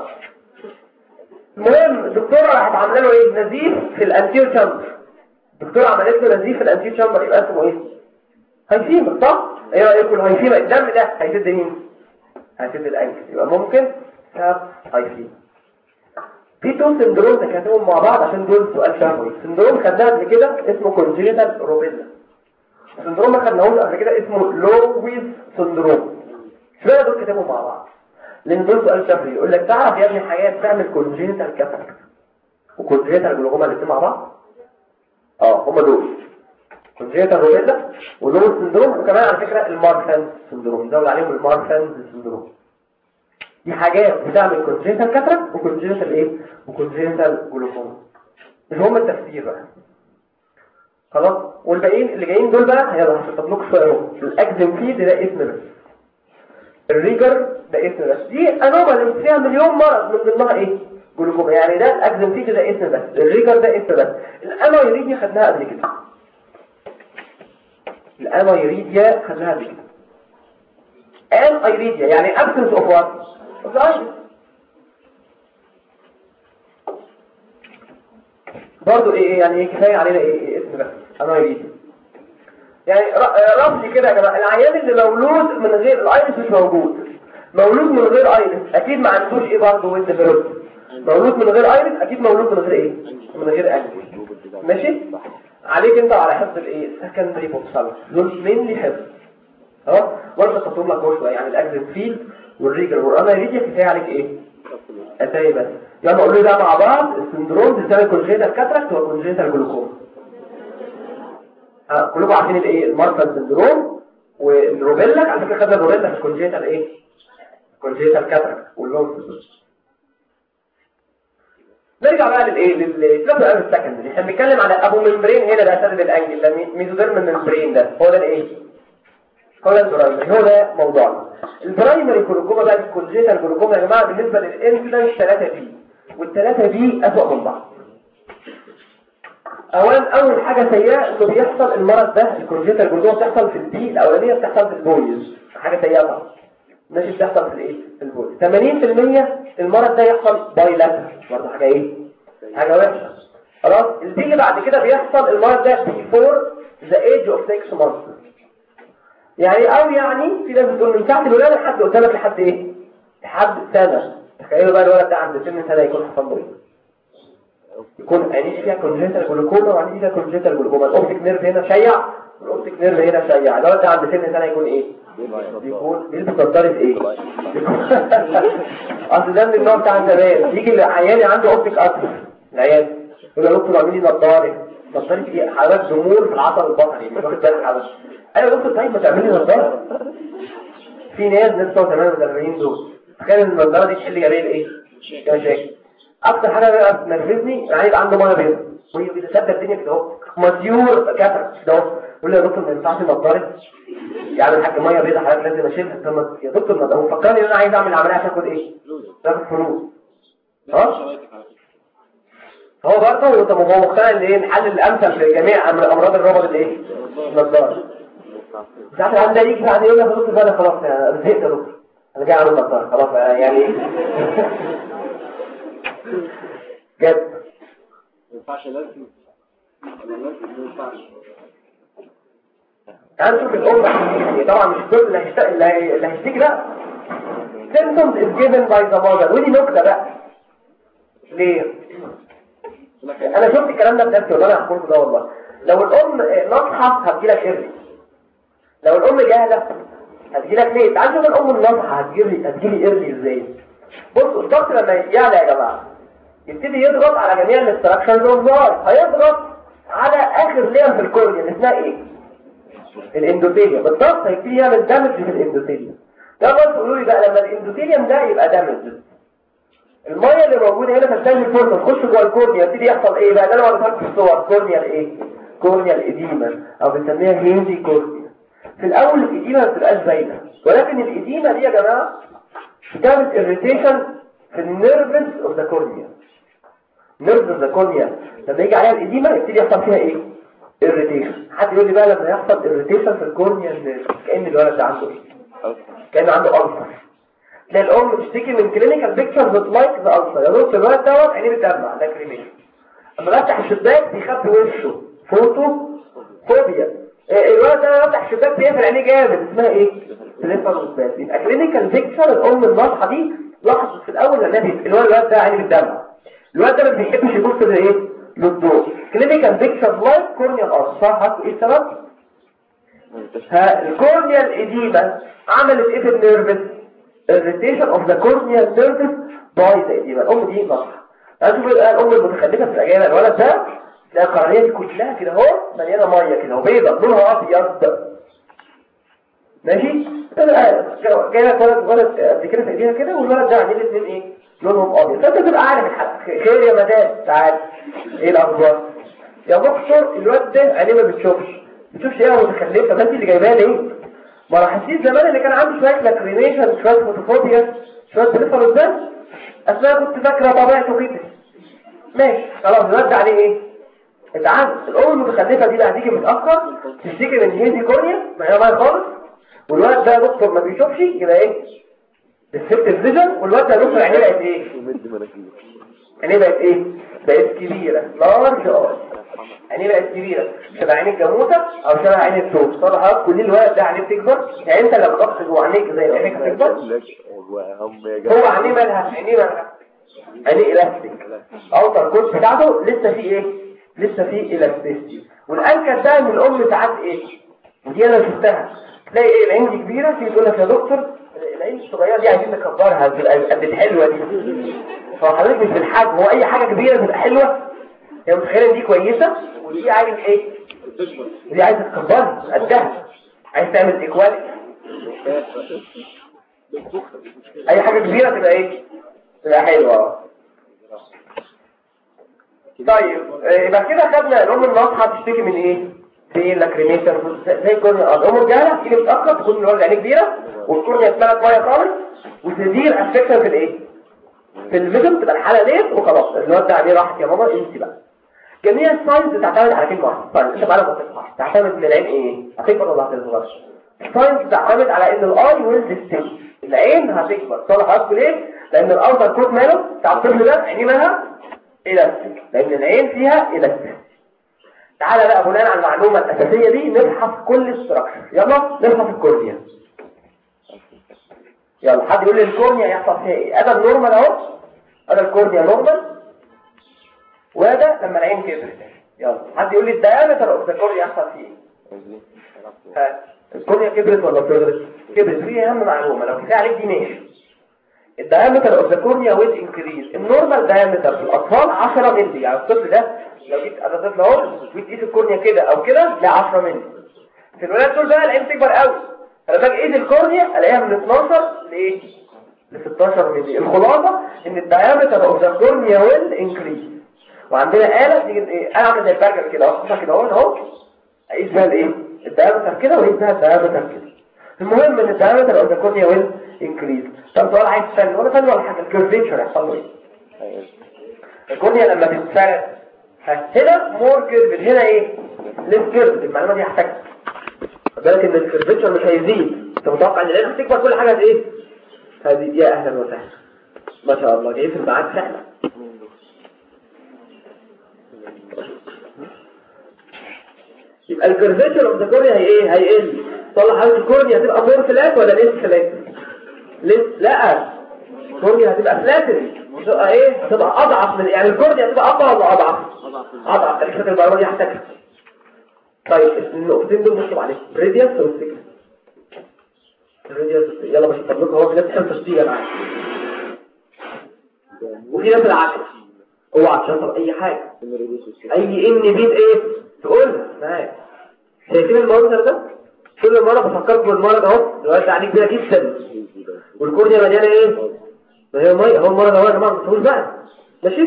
المهم الدكتوره راحت عامله له ايه نزيف في الانتير شامبر الدكتوره عملت له نزيف في الانتير شامبر يبقى اسمه ايه هيفيما صح ايه رايكم الهيفيما الدم ده هيسد مين هيسد الانكل يبقى ممكن سبب هيفيما في تو سندروم تكاتبهم مع بعض عشان دول سؤال شهوي سندروم خدناه قبل كده اسمه كونجينيتال روبيلا سندروم ما خدناهوش قبل كده اسمه لويز سندروم اشمعنى دول كتبهم مع بعض لان دول سؤال شهوي يقول لك تعرف يا ابني حياه تعمل كونجينيتال كاتاراكت وكونجينيتال جلوكوما الاثنين مع بعض اه هم دول كونجينيتال روبيلا ولويز سندروم وكمان على فكره المارفان سندروم زود عليهم المارفان سندروم دي حاجات بتعمل كونجنتال كاتراكت وكونجنتال ايه وكونجنتال جلوكوما اللي هم التفسير بقى خلاص والباقيين اللي جايين دول بقى هيلا هشطب لكم شويه اهو الاكزم فيد ده اسم بس الريجر ده اسم بس دي انومالي فيها مليون مرض من ضمنها ايه جلوكوما يعني ده الاكزم فيد ده اسم بس الريجر ده اسم بس الامايريديا خدناها قبل كده الامايريديا خدناها قبل كده ان ايريديا يعني absence of what of the iris برضو ايه يعني ايه كفايه علينا ايه, إيه اسم بس انا ايريديا يعني ر- رمزي كده يا جماعه العيان اللي مولود من غير الايرس مش موجود مولود من غير ايرس اكيد ما عندوش ايه برضه ويند ديفلوب مولود من غير ايرس اكيد مولود من غير ايه من غير اكل ماشي عليك انت على حفظ الايه سكندري بوكسال دول مينلي حفظ اه وانا خططهم لك اهو شويه يعني الاكزن فيل والريجر وانا ريديا كفايه عليك ايه اتاي بس يلا قولوا لي بقى مع بعض السندروم بتسمى كونجيتال كاتراكت وكونجيتال جلوكوما اه كلكم عارفين الايه المارفان سندروم والروبيلا على فكره خدنا الروبيلا في الكونجيتال ايه كونجيتال كاتراكت واللون نرجع بقى للايه للسبب الامر السكندري احنا بنتكلم على ابو ممبرين هنا ده سبب الانجل ده ميزوديرم ممبرين ده هو ده الايه هو ده البرايمري هو ده موضوعنا البرايمري جلوكوما بقى الكونجيتال جلوكوما يا جماعه بالنسبه للانفلانس 3 بي والثلاثه بي اسوء من بعض اولا اول حاجه سيئه انه بيحصل المرض ده الكونجيتال جلوكوما بتحصل في البي الاولانيه بتحصل في البويز حاجه سيئه طبعا ماشي بتحصل في الايه في البويز 80% المرض ده يحصل بايلاتر برضه حاجه ايه حاجه وحشه خلاص البي اللي بعد كده بيحصل المرض ده before the age of 6 months يعني او يعني في ناس بتقول من ساعه الولاده لحد قدامك لحد ايه لحد سنه تخيلوا بقى الولد ده عند سن سنه يكون حصل له ايه يكون عينيه فيها كونجنتال جلوكوما وعينيه فيها كونجنتال جلوكوما الاوبتيك نيرف هنا شيع والاوبتيك نيرف هنا شيع الولد ده عند سن سنه يكون ايه يكون بيلبس نظاره ايه اصل ده من النوع بتاع زمان يجي العيان عنده اوبتيك اثر العيان يقول له يا دكتور اعمل لي نظاره نظاره ايه حالات ضمور في العصب البصري مش واخد بالك حضرتك ايوه يا دكتور طيب ما تعمل لي نظاره في ناس لسه 48 دول تخيل ان النظاره دي تحل جميع ايه مشاكل اكتر حاجه بقى بتنرفزني يعني يبقى عنده ميه بيضاء وهي بتسبب الدنيا كده اهو مديور كاتر كده اهو يقول لي يا دكتور ما ينفعش نضاره يعني الحاج ميه بيضاء حضرتك لازم اشيلها طب ما- يا دكتور ما هو فكرني ان انا عايز اعمل عمليه عشان اخد ايه تاخد فلوس ها هو برضه طب هو مقتنع ان ايه الحل الامثل في جميع أمر- امراض الرمد الايه النضاره ساعات العيان ده يجي بعد يقول لك يا دكتور بقى أنا خلاص انا زهقت يا دكتور انا جاي اعمل نضاره خلاص أنا يعني جد ما ينفعش لازم ولا لازم ما ينفعش تعال نشوف الأم يعني طبعا مش كل اللي هيشت- اللي هي- اللي هيشتكي ده symptoms is given by the mother ودي نكتة بقى ليه؟ أنا شفت الكلام ده بنفسي والله أنا هقول ده والله لو الأم ناصحة هتجيلك إرلي لو الأم جاهلة هتجيلك ليه؟ تعال شوف الأم الناصحة هتجيلي هتجيلي إرلي إزاي؟ بصوا الضغط لما يعلى يا جماعة يبتدي يضغط على جميع الاستراكشنز اوف هيضغط على آخر لير في الكورنيا اللي اسمها إيه؟ الاندوثيليوم بالضبط هيبتدي يعمل دامج في الاندوثيليوم ده بس تقولوا لي بقى لما الاندوثيليوم ده يبقى دامج الميه اللي موجوده هنا في الثاني الفرصه تخش جوه الكورنيا يبتدي يحصل ايه بقى ده انا وريتها في الصور كورنيا ايه كورنيا الاديمه او بنسميها هينزي كورنيا في الاول الاديمه ما بتبقاش باينه ولكن الاديمه دي يا جماعه بتعمل اريتيشن في النيرفز اوف ذا كورنيا نيرفز اوف ذا كورنيا لما يجي عليها الاديمه يبتدي يحصل فيها ايه irritation حد يقول لي بقى لما يحصل irritation في الكورنيا إن كأن الولد ده عنده ايه كأن عنده ألسر تلاقي الأم بتشتكي من كلينيكال بيكتشرز لايك ذا ألسر يا دكتور الولد دوت عينيه بتدمع ده كريميشن اما بفتح الشباك بيخبي وشه فوتو فوبيا إيه، الولد ده بفتح الشباك بيقفل عينيه جامد اسمها ايه؟ بليفروسباس يبقى كلينيكال بيكتشر الأم الناصحة دي لاحظت في الأول ان بي- الولد الولد ده عينيه بتدمع الولد ده ما بيحبش يبص لايه؟ للضوء كلينيكال بيكتشر لايك كورنيال ألسر صح ايه السبب؟ ها الكورنيال الإديمة عملت ايه في النيرفس الريتيشن اوف ذا كورنيال نيرفس باي ذا إديمة الأم دي نصح هتشوف بقى الأم المتخلفة في الأجانب الولد ده تلاقي القرنية دي كلها كده اهو مليانة مية كده وبيضة لونها أبيض ماشي جاي لك ولد ولد قبل كده في ايديها كده والولد ده عاملين الاثنين ايه لونهم ابيض فانت تبقى عارف الحق خير يا مدام تعال ايه الاخبار يا دكتور الواد ده عينيه ما بتشوفش بتشوفش ايه يا متخلفه ما انت اللي جايباه ليه ما لاحظتيش زمان اللي كان عنده شويه لاكريميشن شويه فوتوفوبيا شويه بريفرنس ده اثناء كنت فاكره طبيعته كده ماشي خلاص الواد ده عليه ايه اتعامل الام المتخلفه دي اللي هتيجي متاخر تشتكي من هيزي كورنيا ما هي ميه خالص والواد ده يا دكتور ما بيشوفش يبقى ايه ديسبتيف فيجن والواد ده يا دكتور عينيه بقت ايه ومد مناخيره عينيه بقت ايه بقت كبيره لارج اه عينيه بقت كبيره شبه عين الجاموسه او شبه عين الثوب صراحه كل الولد ده عينيه بتكبر يعني انت لو ضغط جوه عينيك زي عينيك هتكبر لك وهم يا هو جماعه عينيه مالها عينيه مالها عينيه الاستيك اوتر كوت بتاعته لسه فيه ايه لسه فيه الاستيستي والانكر ده من الام ساعات ايه ودي انا شفتها تلاقي ايه العين دي كبيره تيجي تقول لك يا دكتور العين الصغيره دي عايزين نكبرها تبقى قد الحلوه دي فحضرتك مش بالحجم هو اي حاجه كبيره تبقى حلوه هي متخيله إن دي كويسه ودي عايز ايه ودي عايزه تكبرها قدها عايز تعمل ايكواليتي اي حاجه كبيره تبقى ايه تبقى حلوه طيب آه، يبقى كده خدنا الام الناصحه بتشتكي من ايه في لاكريميشن زي الكورنيا الام الجاهله تيجي متاخر تكون الولد عينيه كبيره والكورنيا اتملت ميه خالص وتدير افكشن في الايه في الفيجن تبقى الحاله ديت وخلاص الواد ده عليه راحت يا ماما انت بقى جميع الساينز بتعتمد على كلمه واحده طيب انت بقى لما تصحى تعتمد من العين ايه هتكبر ولا هتصغر الساينز بتعتمد على ان الاي ويل ديستنج العين هتكبر صالح هتقول ايه لان الاوتر كوت ماله بتاع الطفل ده عينيه مالها الاستيك لان العين فيها الاستيك تعالى بقى بناء على المعلومه الاساسيه دي نبحث كل الستراكشر يلا نبحث الكورنيا يلا حد يقول لي الكورنيا يحصل فيها ايه ادي النورمال اهو ادي الكورنيا نورمال وده لما العين كبرت يلا حد يقول لي الدايمتر اوف ذا كورنيا يحصل فيه ايه ها الكورنيا كبرت ولا صغرت كبرت في اهم معلومه لو كفايه عليك دي ماشي الدايمتر اوف ذا كورنيا ويز انكريز النورمال دايمتر في الاطفال 10 مللي يعني الطفل ده لو جيت انا طفل اهو جيت تقيس الكورنيا كده او كده لا 10 مللي في الولاد دول بقى العين تكبر قوي فلما اجي اقيس الكورنيا الاقيها من 12 لايه ل 16 مللي الخلاصه ان الدايمتر اوف ذا كورنيا ويل انكريز وعندنا آلة تيجي ايه آلة عاملة زي البرجر كده اهو كده اهو اهو اقيس بيها الايه الدايمتر كده واقيس بيها الدايمتر كده المهم ان الدايمتر اوف ذا كورنيا ويل انكريز طب سؤال عايز فن ولا فن ولا حاجه الكيرفيتشر يحصل له ايه الكورنيا لما بتتفرد هنا مور كيرف هنا ايه ليس كيرف المعلومه دي هحتاجها خد بالك ان الكيرفيتشر مش هيزيد انت متوقع ان العين هتكبر كل حاجه ايه هذه يا اهلا وسهلا ما شاء الله جاي في الميعاد فعلا يبقى الكيرفيتشر اوف ذا كورنيا هي ايه هيقل طلع حاله الكورنيا هتبقى مور فلات ولا ليس فلات ليس لا الكورنيا هتبقى فلاتن هتبقى ايه هتبقى اضعف من يعني الكورنيا هتبقى اقوى ولا اضعف اضعف خليك فاكر المعلومه دي هحتاجها طيب النقطتين دول نكتب عليهم ريديوس والسكس ريديوس يلا مش هطلب لكم هو في ناس تحب تشتغل معايا وفي ناس العكس اوعى تشطب اي حاجه اي ان بيت ايه تقولها معايا شايفين المنظر ده كل مره بفكركم بالمرض اهو دلوقتي عليه كبيره جدا والكورنيا مليانه ايه ما هي ميه هو المرض اهو يا جماعه ما تقولش بقى ماشي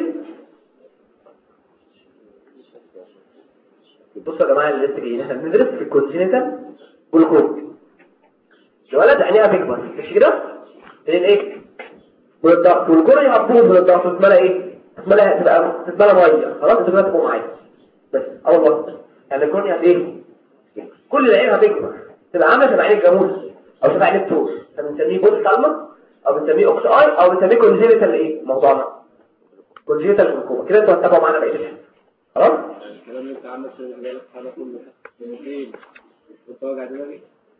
بصوا يا جماعه اللي لسه جايين احنا بندرس في الكونتيننتال والكود الولد عينيها بيكبر مش كده لان ايه والضغط والكورنيا هتبوظ من الضغط تتملى ايه تتملى تبقى تتملى ميه خلاص انت دلوقتي تقوم معايا بس اول مره يعني الكورنيا ايه كل العين هتكبر تبقى عامله شبه عين الجاموس او شبه عين التور بنسميه بوت كالما او بنسميه اوكس اي او بنسميه كونجينيتال ايه موضوعنا كونجينيتال جلوكوما كده انتوا هتتابعوا معانا بقيه الحصه خلاص الكلام اللي انت عمال تقول لي انا كله من فين كنت واجع دماغي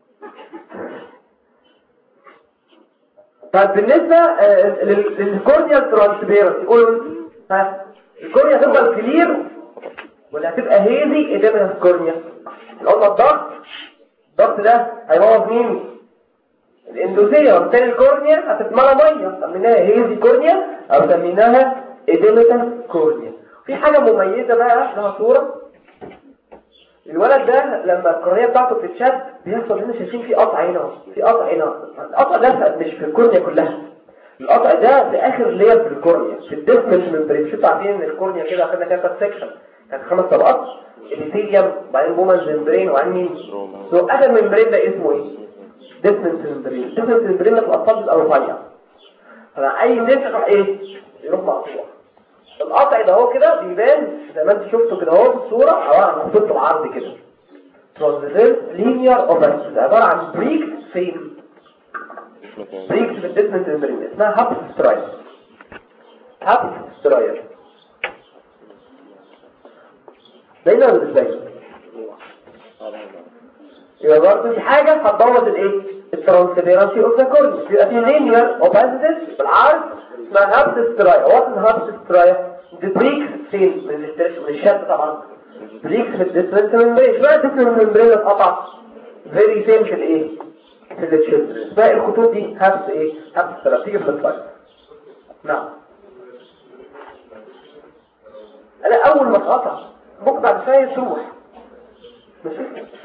طيب بالنسبة آه، لل- للكورنيال ترانسبيرنس يقولوا ها الكورنيا هتفضل كلير ولا هتبقى هيزي قدام الكورنيا قلنا الضغط الضغط ده هيبوظ مين الاندوثية وبالتالي الكورنيا هتتملى ميه سميناها هيزي كورنيا او سميناها اديمتا كورنيا في حاجة مميزة بقى لها صورة الولد ده لما القرنية بتاعته بتتشد بيحصل هنا شايفين في قطع هنا في قطع هنا القطع ده مش في الكورنيا كلها القطع ده في اخر لير في الكورنيا في الديسمنت ممبرين شوفوا عارفين ان الكورنيا كده اخدنا كده كات سكشن كانت خمس طبقات الابيثيليوم وبعدين بومنز ممبرين وبعدين مين سو اخر ممبرين ده اسمه ايه ديسمنت ممبرين ديسمنت ممبرين ده في الاطفال بيبقى رفيع فاي نسخ ايه يروح مقطوع القطع ده هو كده بيبان زي ما انت شفته كده اهو في الصوره عباره عن خطوط العرض كده transverse linear opacity عباره عن بريك فين بريك في الديسمنت ممبرين اسمها هابس ستراير هابس ستراير باينه ولا مش باينه يبقى برضه دي حاجه هتبوظ الايه الترانسفيرنسي اوف ذا كورنيا يبقى في لينير اوباسيتي بالعرض اسمها هابس ستراير وات هابس ستراير دي بريك فين من الاسترس من الشد طبعا بريك في الديسمنت ممبرين شويه الديسمنت ممبرين اتقطع فيري فين في الايه في التشيلدرن باقي الخطوط دي هابس ايه هابس ستراير تيجي في السلايد نعم انا اول ما اتقطع بكره بعد شويه تروح ماشي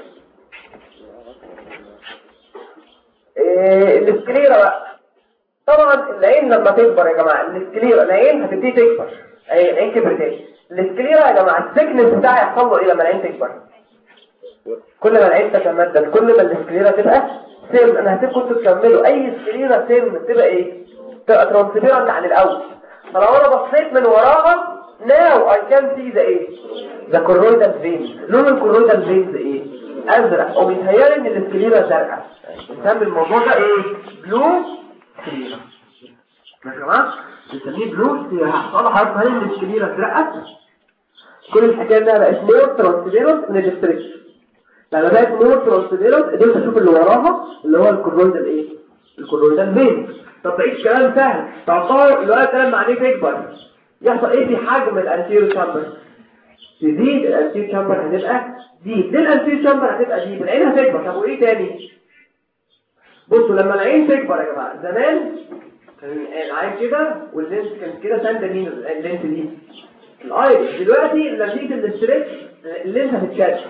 إيه الاسكليرا بقى طبعا العين لما تكبر يا جماعه الاسكليرا العين هتبتدي تكبر اي العين كبرت ايه الاسكليرا يا جماعه الثيكنس بتاعها يحصل له ايه لما العين تكبر كل ما العين تتمدد كل ما الاسكليرا تبقى سم انا هسيبكم انتوا تكملوا اي اسكليرا سم تبقى ايه تبقى ترانسفيرنت عن الاول فلو انا بصيت من وراها now I can see the ايه the choroidal veins لون الكورويدال فينز ايه ازرق وبيتهيألي ان الاسكليرا زرقاء بنسمي الموضوع ده ايه بلو سكليرا ماشي يا جماعه بنسميه بلو سكليرا هحصل لحضرتك هل ان السكليرا ازرقت كل الحكايه انها بقت مور ترانسفيرنت من الديستريكت لما بقت مور ترانسفيرنت قدرت اشوف اللي وراها اللي هو الكورويدال ايه الكورويدال فين طب تعيش كلام سهل تعتبر الولد ده لما عينيه تكبر يحصل ايه في حجم الانتيرو شامبر تزيد الانتيرو شامبر هتبقى دي دي الانتيرو شامبر هتبقى دي العين هتكبر طب وايه تاني بصوا لما العين تكبر يا جماعه زمان كان العين كده واللينس كان كده ساند مين اللينس دي الايرس دلوقتي نتيجه الاستريتش اللينس هتتشد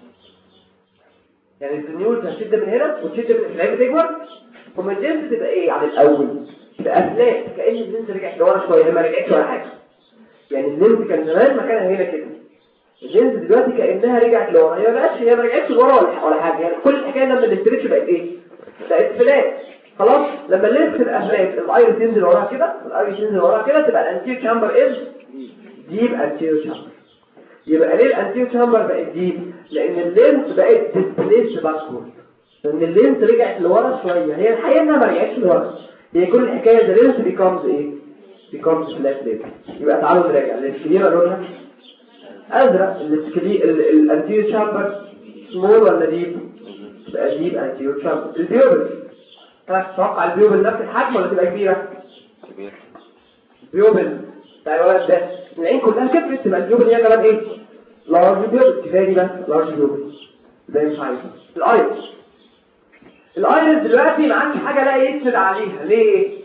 يعني الفنيول هتشد من هنا وتشد من العين بتكبر ثم اللينس تبقى ايه على الاول تبقى فلات كأن اللينس رجعت لورا شويه ما رجعتش ولا حاجه يعني اللينز كان زمان مكانها هنا كده اللينز دلوقتي كانها رجعت لورا هي ما بقتش هي ما رجعتش لورا ولا ولا حاجه يعني كل الحكايه لما الاسترتش بقت ايه بقت فلات خلاص لما اللينز تبقى فلات الايرس ينزل وراها كده الايرس ينزل وراها كده تبقى الانتير تشامبر از ديب انتير تشامبر يبقى ليه الانتير تشامبر بقت ديب لان اللينز بقت ديسبليس باكورد لان اللينز رجعت لورا شويه هي الحقيقه انها ما رجعتش لورا هي كل الحكايه ده لينز بيكمز ايه بيكمز فلات لينز يبقى تعالوا نراجع السكليرا لونها ازرق السكلي الانتير تشامبر سمول ولا ديب تبقى ديب انتير تشامبر البيوبل تتوقع البيوبل نفس الحجم ولا تبقى كبيره كبير بيوبل بتاع الولد ده العين كلها كبرت تبقى البيوبل هي كمان ايه لارج بيوبل كفايه دي بس لارج بيوبل ده مش عايز الايرس الايرس دلوقتي ما عندش حاجه لا يسند عليها ليه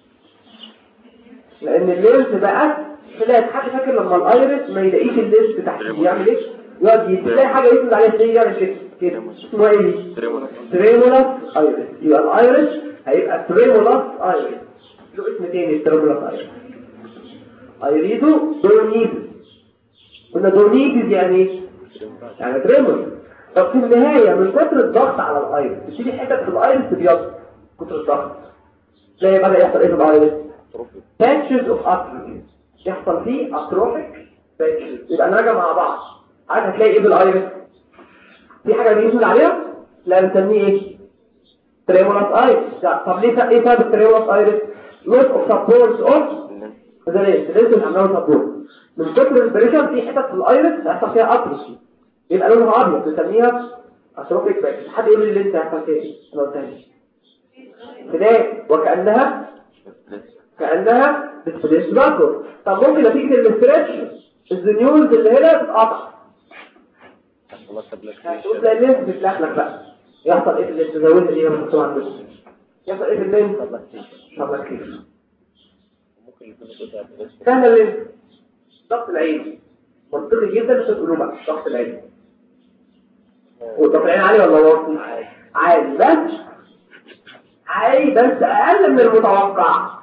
لان اللينس بقى فلات حد فاكر لما الايرس ما يلاقيش اللينس تحت يعمل ايه يقعد يلاقي حاجه يسند عليها ازاي يعمل كده كده اسمها ايه دي تريمولا تريمولاس ايرس يبقى الايرس هيبقى تريمولاس ايرس له اسم تاني تريمولاس ايرس ايريدو دورنيدس قلنا دورنيدس يعني ايه يعني تريمول طب في النهاية من كتر الضغط على الايرس بتيجي حتت في الايرس تبيض كتر الضغط تلاقي بدأ يحصل ايه في الايرس patches of atrophy يحصل فيه atrophic patches يبقى نراجع مع بعض عارف هتلاقي ايه بالايرس في حاجة بيسند عليها لا بنسميه ايه تريمولاس ايرس طب ليه ايه سبب التريمولاس ايرس loss of support of ده ليه لازم نعمله سبورت من كتر البريشر في حتت في الايرس هيحصل فيها اتروفي يبقى لونها ابيض بنسميها اتروفيك باك حد يقول لي اللي انت هيحصل فيها ايه انا قلتها لي كده وكانها كانها بتفليس باكور طب ممكن نتيجه الاسترتش الزنيولز اللي هنا تتقطع خلاص قبلك هتقول زي اللينس بتلخلخ بقى يحصل ايه في اللينس زودت دي لما تحطوها عندكم يحصل ايه في اللينس طب كيف ممكن يكون كده بس سهل اللينس ضغط العين منطقي جدا مش هتقولوا بقى ضغط العين وضغط العين عالي ولا واطي عالي بس عالي بس اقل من المتوقع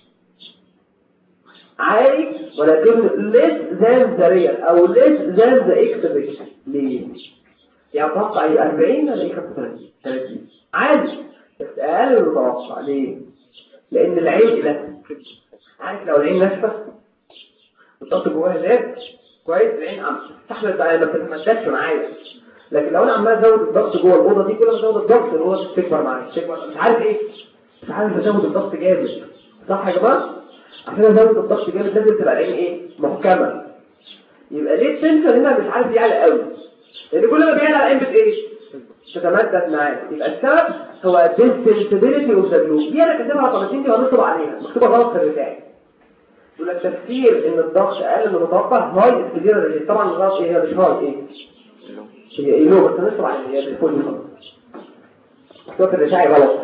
عالي ولكن less than the real او less than the expectation ليه؟ يعني اتوقع يبقى 40 ولا ايه 35 30 عادي بس اقل من المتوقع ليه؟ لان العين ده عارف لو العين ناشفه الضغط جواها زاد كويس العين عم تستحمل بقى ما تتمددش معايا لكن لو انا عمال ازود الضغط جوه الاوضه دي كل ما ازود الضغط الاوضه دي بتكبر معايا بتكبر مش عارف ايه مش عارف ازود الضغط جامد صح يا جماعه عشان ازود الضغط جامد لازم تبقى العين ايه محكمه يبقى ليه التنشن هنا مش عارف يعلى قوي لان كل ما بيعلى العين بت ايه تتمدد معاه يبقى السبب هو الديسنسبيليتي اوف ذا جلوب دي انا كاتبها طبعا دي هنطلب عليها مكتوبه غلط في البتاع يقول لك تفسير ان الضغط اقل من المتوقع هاي الكبيره اللي طبعا الضغط ايه هي مش هاي ايه هي ايه لو بس هنطلب عليها هي بالكل خلاص مكتوبه في الرشاعي غلط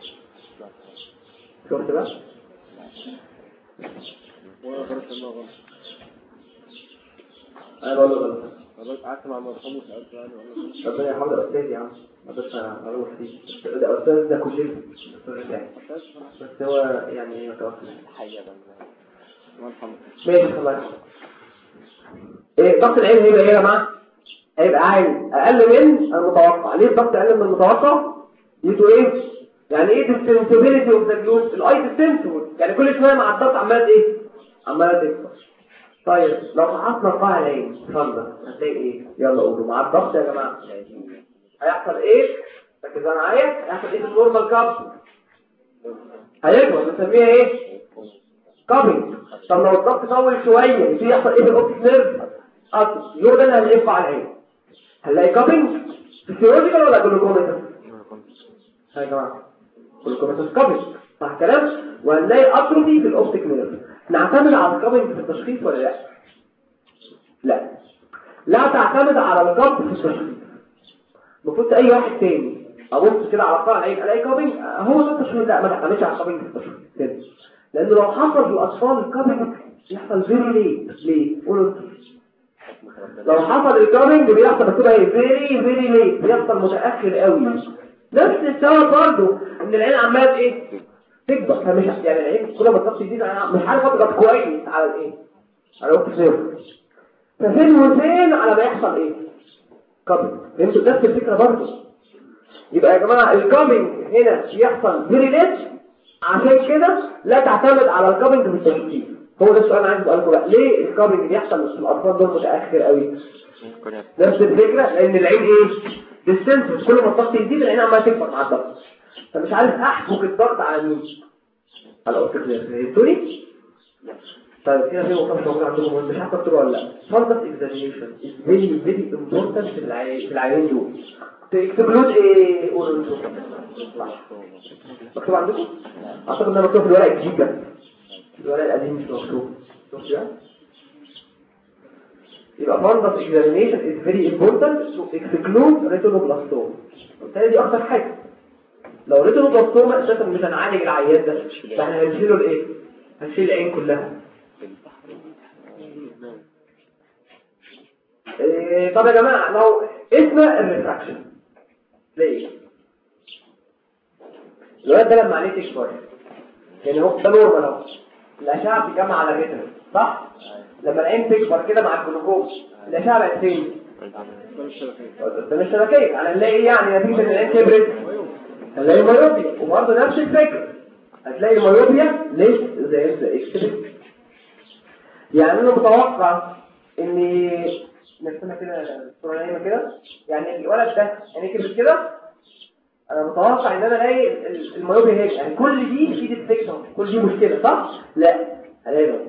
شفت بقى وانا غلط انا غلط انا بقول له غلط غلط قعدت مع مرحوم وسالت يعني ولا ربنا يحفظ الاستاذ يا عم بس اروح دي ده استاذ ده كليه بس هو يعني متوفى حاجة مرحبا ماشي الله يرحمه ايه ضغط العين هيبقى ايه يا جماعه هيبقى عالي اقل من المتوقع ليه الضغط اقل من المتوقع يدوا ايه يعني ايه ديستنسبيليتي اوف ذا جلوب الاي ديستنسبل يعني كل شويه مع الضغط عمال ايه عماله تكبر طيب لو فحصنا قاع العين اتفضل هتلاقي ايه يلا قولوا مع الضغط يا جماعه هيحصل ايه ركزوا معايا هيحصل ايه في النورمال كاب هيكبر بنسميها ايه كابينج طب لو الضغط طول شويه يبتدي يحصل ايه في الاوبتيك نيرف اصل يور ده اللي هنلف على العين هنلاقي كابينج فيسيولوجيكال ولا جلوكوميتر يا جماعه جلوكوميتر كابينج صح كلام وهنلاقي اتروفي في الاوبتيك نيرف نعتمد على الكابينج في التشخيص ولا لا لا لا تعتمد على الكاب في التشخيص المفروض اي واحد تاني ابص كده على قاع العين الاقي كابينج هو ده التشخيص لا ما تعتمدش على الكابينج في التشخيص تاني لأنه لو حصل في الأطفال الكابينج يحصل فيري ليت ليه؟ قولوا انتوا. لو حصل الكابينج بيحصل بس ايه فيري فيري ليت بيحصل متأخر قوي نفس السبب برضه ان العين عمالة ايه؟ تكبر فمش يعني العين كل ما الضغط يزيد أنا مش عارف اضغط كويس على الايه؟ على اوبتيك نيرف ففين وفين على ما يحصل ايه كابل فهمتوا نفس الفكره برضه يبقى يا جماعه الكامينج هنا يحصل فيري ليت عشان كده لا تعتمد على الكامينج في التشخيص هو ده السؤال اللي عايز اساله بقى ليه الكامينج بيحصل في الاطفال دول متاخر قوي نفس الفكره لان العين ايه ديستنس كل ما الضغط يزيد العين عماله تكبر مع الضغط فمش عارف احبك الضغط على مين على اوضه فهمتوني طيب كده في نقطه مش موجوده عندكم مش عارف اكتبها ولا لا فردس اكزامينشن از فيري فيري امبورتنت في العيان في العيانين دول تكتب له ايه قولوا انتوا مكتوب عندكم اعتقد انها مكتوب في الورق الجديد ده الورق القديم مش مكتوب شوف ده يبقى fundus examination is very important to exclude retinoblastoma وبالتالي دي اكتر حاجه لو ريتينوبلاستوما اساسا مش هنعالج العيان ده فاحنا هنشيله الايه هنشيل العين كلها إيه طب يا جماعه لو اسمه الريفراكشن ليه الولد ده لما عليه تكبر يعني هو ده نورمال اهو الاشعه بتتجمع على الريتنا صح لما العين تكبر كده مع الجلوكوز الاشعه بقت فين قدام الشبكيه على نلاقي ايه يعني نتيجه ان العين كبرت هنلاقي مايوبيا وبرضه نفس الفكره هتلاقي مايوبيا ليس زي اكسبت يعني انا متوقع ان نرسمها كده الصوره نايمه كده يعني الولد ده يعني كبرت كده انا متوقع ان انا الاقي المايوبيا هيك يعني كل دي في ديفكشن كل دي مشكله صح لا هلاقي ده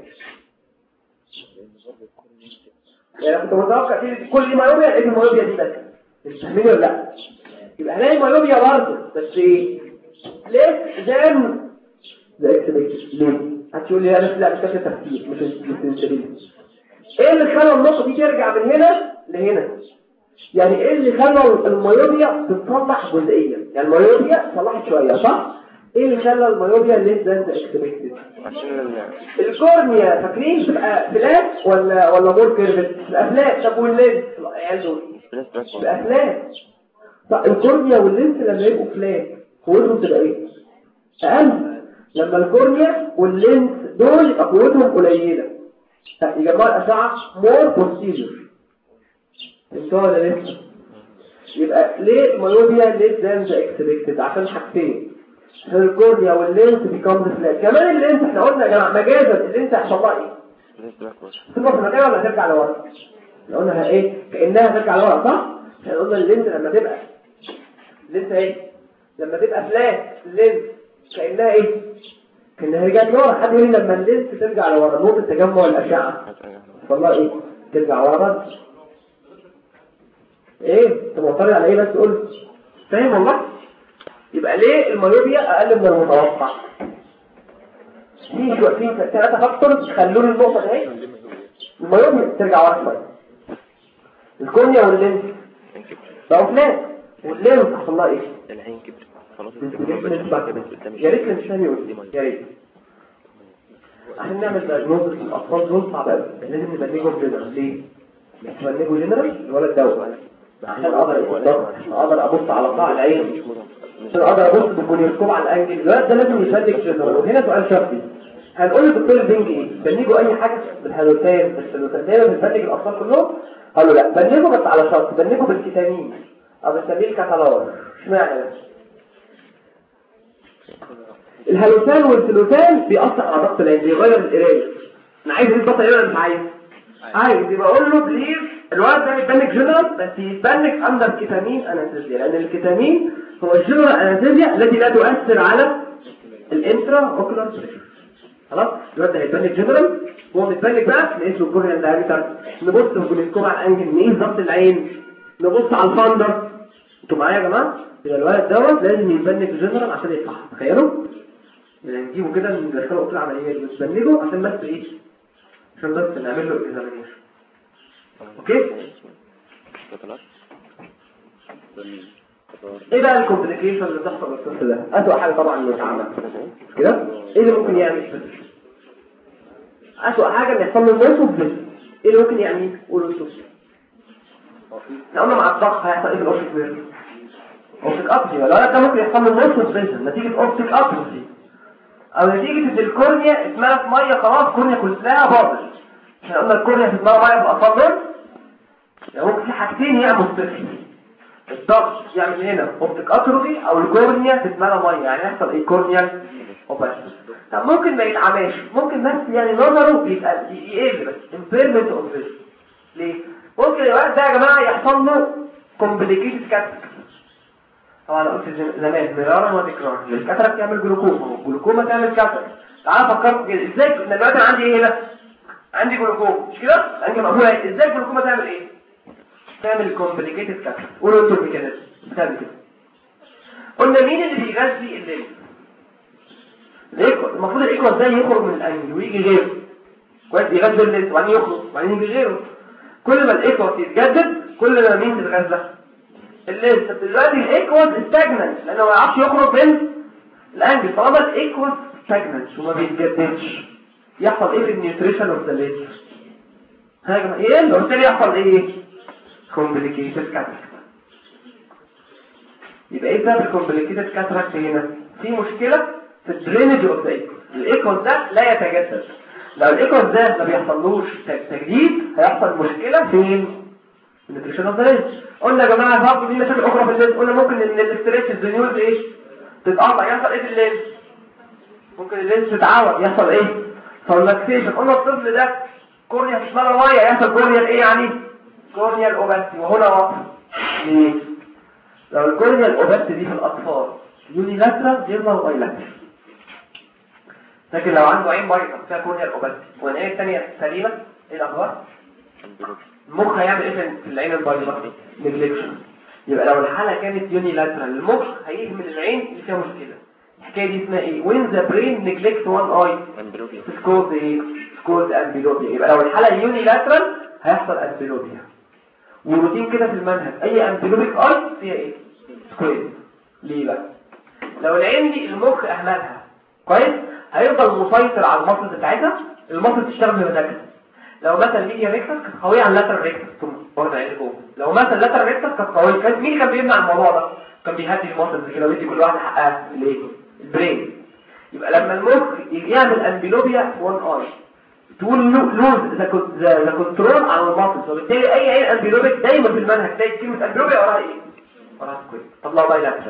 يعني انا كنت متوقع في كل دي مايوبيا لقيت المايوبيا دي بس مش فاهمين ولا لا يبقى هلاقي مايوبيا برضه بس ايه ليه زين ده اكسبكت ليه هتقول لي انا لا مش فاكر تفكير مش مش ايه اللي خلى النقطه دي ترجع من هنا لهنا يعني ايه اللي خلى المايوبيا تتصلح جزئيا يعني المايوبيا صلحت شويه صح ايه اللي خلى المايوبيا ليس ذان اكسبكتد عشان الكورنيا فاكرين تبقى فلات ولا ولا مور كيرفت تبقى فلات طب واللينس العيال دول تبقى فلات طب الكورنيا واللينس لما يبقوا فلات قوتهم تبقى ايه اقل لما الكورنيا واللينس دول يبقى قوتهم قليله يجمعوا الاشعه مور بروسيجر انتوا ولا لسه يبقى ليه المايوبيا ليه ذان ذا اكسبكتد عشان حاجتين عشان الكورنيا واللينس بيكم فلات كمان اللينس احنا قلنا يا جماعه مجازا اللينس هيحصل لها ايه تبقى في مكانها ولا ترجع لورا احنا قلنا ايه كانها ترجع لورا صح احنا قلنا اللينس لما تبقى اللينس ايه لما تبقى فلات اللينس كانها ايه كانها رجعت لورا حد يقول لي لما اللينس ترجع لورا نقطه تجمع الاشعه والله ايه ترجع ورا بس ايه انت معترض على ايه بس قول فاهم والله يبقى ليه المايوبيا اقل من المتوقع في شو في ثلاثه فاكتورز خلوني النقطه دي المايوبيا ترجع ورا شويه الكورنيا واللينس بقوا فلات واللينس حصل لها ايه العين كبرت خلاص يا ريت مش فاهم يقول يا ريت عشان نعمل دايجنوستس للاطفال دول صعب قوي لازم نبلغهم جنرال ليه؟ نبلغه جنرال الولد دوت عشان اقدر عشان اقدر ابص على قاع العين عشان اقدر ابص بالمونيسكوب على الانجل الولد ده لازم يبلغ جنرال وهنا سؤال شخصي هنقول للدكتور البنج ايه بلغوا اي حاجه بالهالوتان بالهالوتان دايما بنبلغ الاطفال كلهم قالوا لا بلغوا بس على شرط بلغوا بالكتامين او بنسميه الكتالوج اشمعنى بس الهالوتان والسلوتان بيأثر على ضغط العين بيغير القرايه انا عايز ايه ضغط العين ولا مش عايز عايز يبقى اقول له بليز الولد ده يتبنك جنرال بس يتبنك اندر كيتامين انستيزيا لان الكيتامين هو الجنرال انستيزيا التي لا تؤثر على الانترا اوكولار بريشر خلاص الولد ده هيتبنك جنرال هو متبنك بقى نقيس له الكورنيال دايمتر نبص في الجلوكوم على الانجل نقيس ضغط العين نبص على الفندر انتوا معايا يا جماعه يبقى الولد دوت لازم يتبنك جنرال عشان يصح تخيلوا يعني نجيبه كده ندخله اوضه العمليه دي ونبنجه عشان بس ايه عشان بس نعمل له اكزامينيشن اوكي ايه بقى الكومبليكيشن اللي بتحصل للطفل ده اسوء حاجه طبعا انه يتعمل كده ايه اللي ممكن يعمل كده اسوء حاجه ان يحصل له موت وبس ايه اللي ممكن يعني قولوا انتوا احنا قلنا مع الضغط هيحصل ايه في الاوبتيك نيرف اوبتيك ابسي ولا ده ممكن يحصل له موت وبس نتيجه اوبتيك ابسي او نتيجة ان الكورنيا اسمها في مية خلاص كورنيا كلها باطل احنا قلنا الكورنيا في دماغ ميه في الاطفال دول يعني ممكن في حاجتين يعملوا الطفل الضغط يعمل هنا اوبتيك اتروفي او الكورنيا تتملى ميه يعني يحصل ايه كورنيال اوباسيتي طب ممكن ما يتعماش ممكن بس يعني نظره بيبقى يقل بس امبيرمنت اوف فيجن ليه ممكن الوقت ده يا جماعه يحصل له كومبليكيتد كاتراكت طبعا انا قلت زمان مرارا وتكرارا الكاتراكت يعمل جلوكوما والجلوكوما تعمل كاتراكت تعالى فكرت كده ازاي انا دلوقتي عندي ايه هنا عندي جلوكوما مش كده عندي مقبوله ايه ازاي الجلوكوما تعمل ايه تعمل كومبليكيتد كاتراكت قولوا انتوا الميكانيزم بتعمل كده قلنا مين اللي بيغذي الليل الايكو المفروض الايكو ازاي يخرج من الانجل ويجي غيره كويس يغذي الليل وبعدين يخرج وبعدين يجي غيره كل ما الايكو يتجدد كل ما مين تتغذى الليل طب دلوقتي الايكوز استجننت لانه ما يعرفش يخرج من الانجل طالما الايكوز استجننت وما بيتجددش يحصل ايه في النيوتريشن اوف ذا ليل ها يا جماعه ايه اللي قلت لي يحصل ايه كومبليكيتد كاتراكت يبقى ايه سبب الكومبليكيتد كاتراكت هنا في مشكله في الدرينج اوف ذا ايكوز الايكوز ده لا يتجدد لو الايكوز ده ما بيحصلوش تجديد هيحصل مشكله فين النيوتريشن اوف ذا لينز قلنا يا جماعه برضه في مشاكل اخرى في اللينز قلنا ممكن ان الاستريتش الزنيوز ايه تتقطع يحصل ايه في اللينز ممكن اللينز تتعور يحصل ايه فاللاكسيشن قلنا الطفل ده كورنيا في شمال ميه يحصل كورنيا ايه يعني كورنيا الاوباستي وهنا وقف ليه لو الكورنيا الاوباستي دي في الاطفال يونيلاترال يظهر بايلاترال لكن لو عنده عين بايظه فيها كورنيا الاوباستي والعين الثانيه سليمه ايه الاخبار المخ هيعمل ايه في العين البايظه نيجليكشن يبقى لو الحاله كانت يونيلاترال المخ هيهمل العين اللي فيها مشكله الحكايه دي اسمها ايه when the brain neglects one eye it's called ايه it's called amblyopia يبقى لو الحاله يونيلاترال هيحصل امبلوبيا وروتين كده في المنهج اي امبلوبيك اي فيها ايه سكويد ليه بقى لو العين دي المخ اهملها كويس هيفضل مسيطر على المصل بتاعتها المصل تشتغل بمزاجها لو مثلا ميديا ريكتس كانت قويه على اللاتر ريكتس ثم واخده عين جوه لو مثلا اللاتر ريكتس كانت قويه كان مين كان بيمنع الموضوع ده كان بيهدي المصل كده ويدي كل واحده حقها الايه البرين يبقى لما المخ يجي يعمل امبلوبيا وان اي تقول لوز ذا كنترول على المصل وبالتالي اي عين امبلوبيك دايما في المنهج تلاقي كلمه امبلوبيا وراها ايه وراها سكويد طب لو باي لاترال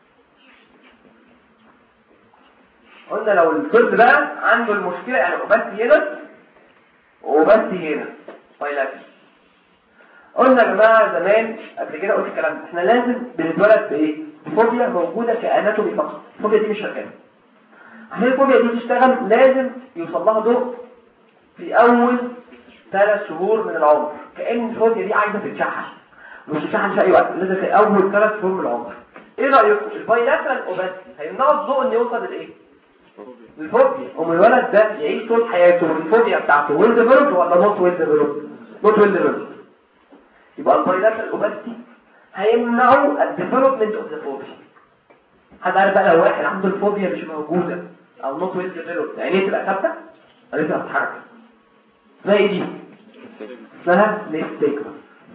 قلنا لو الطفل بقى عنده المشكله يعني اوباسي هنا وباسي هنا بايلاترال قلنا يا جماعه زمان قبل كده قلت الكلام ده احنا لازم بنتولد بايه فوبيا موجوده كاناتومي فقط الفوبيا دي مش شغاله عشان الفوبيا دي تشتغل لازم يوصل لها ضوء في اول ثلاث شهور من العمر كأن الفوبيا دي عايزه تتشحن مش تتشحن في اي وقت لازم في اول ثلاث شهور من العمر ايه رايكم البايلاترال اوباسي هيمنعوا الضوء انه يوصل لايه الفوبيا ام الولد ده يعيش طول حياته الفوبيا بتاعته ويل ديفلوبد ولا نوت ويل ديفلوبد نوت ويل ديفلوبد يبقى البايلاترال اوباسي هيمنعوا الديفلوبمنت اوف ذا فوبيا حد عارف بقى لو واحد عنده الفوبيا مش موجوده او نوت ويل ديفلوبد عينيه تبقى ثابته عينيه تبقى بتتحرك اسمها ايه دي اسمها نيستيكما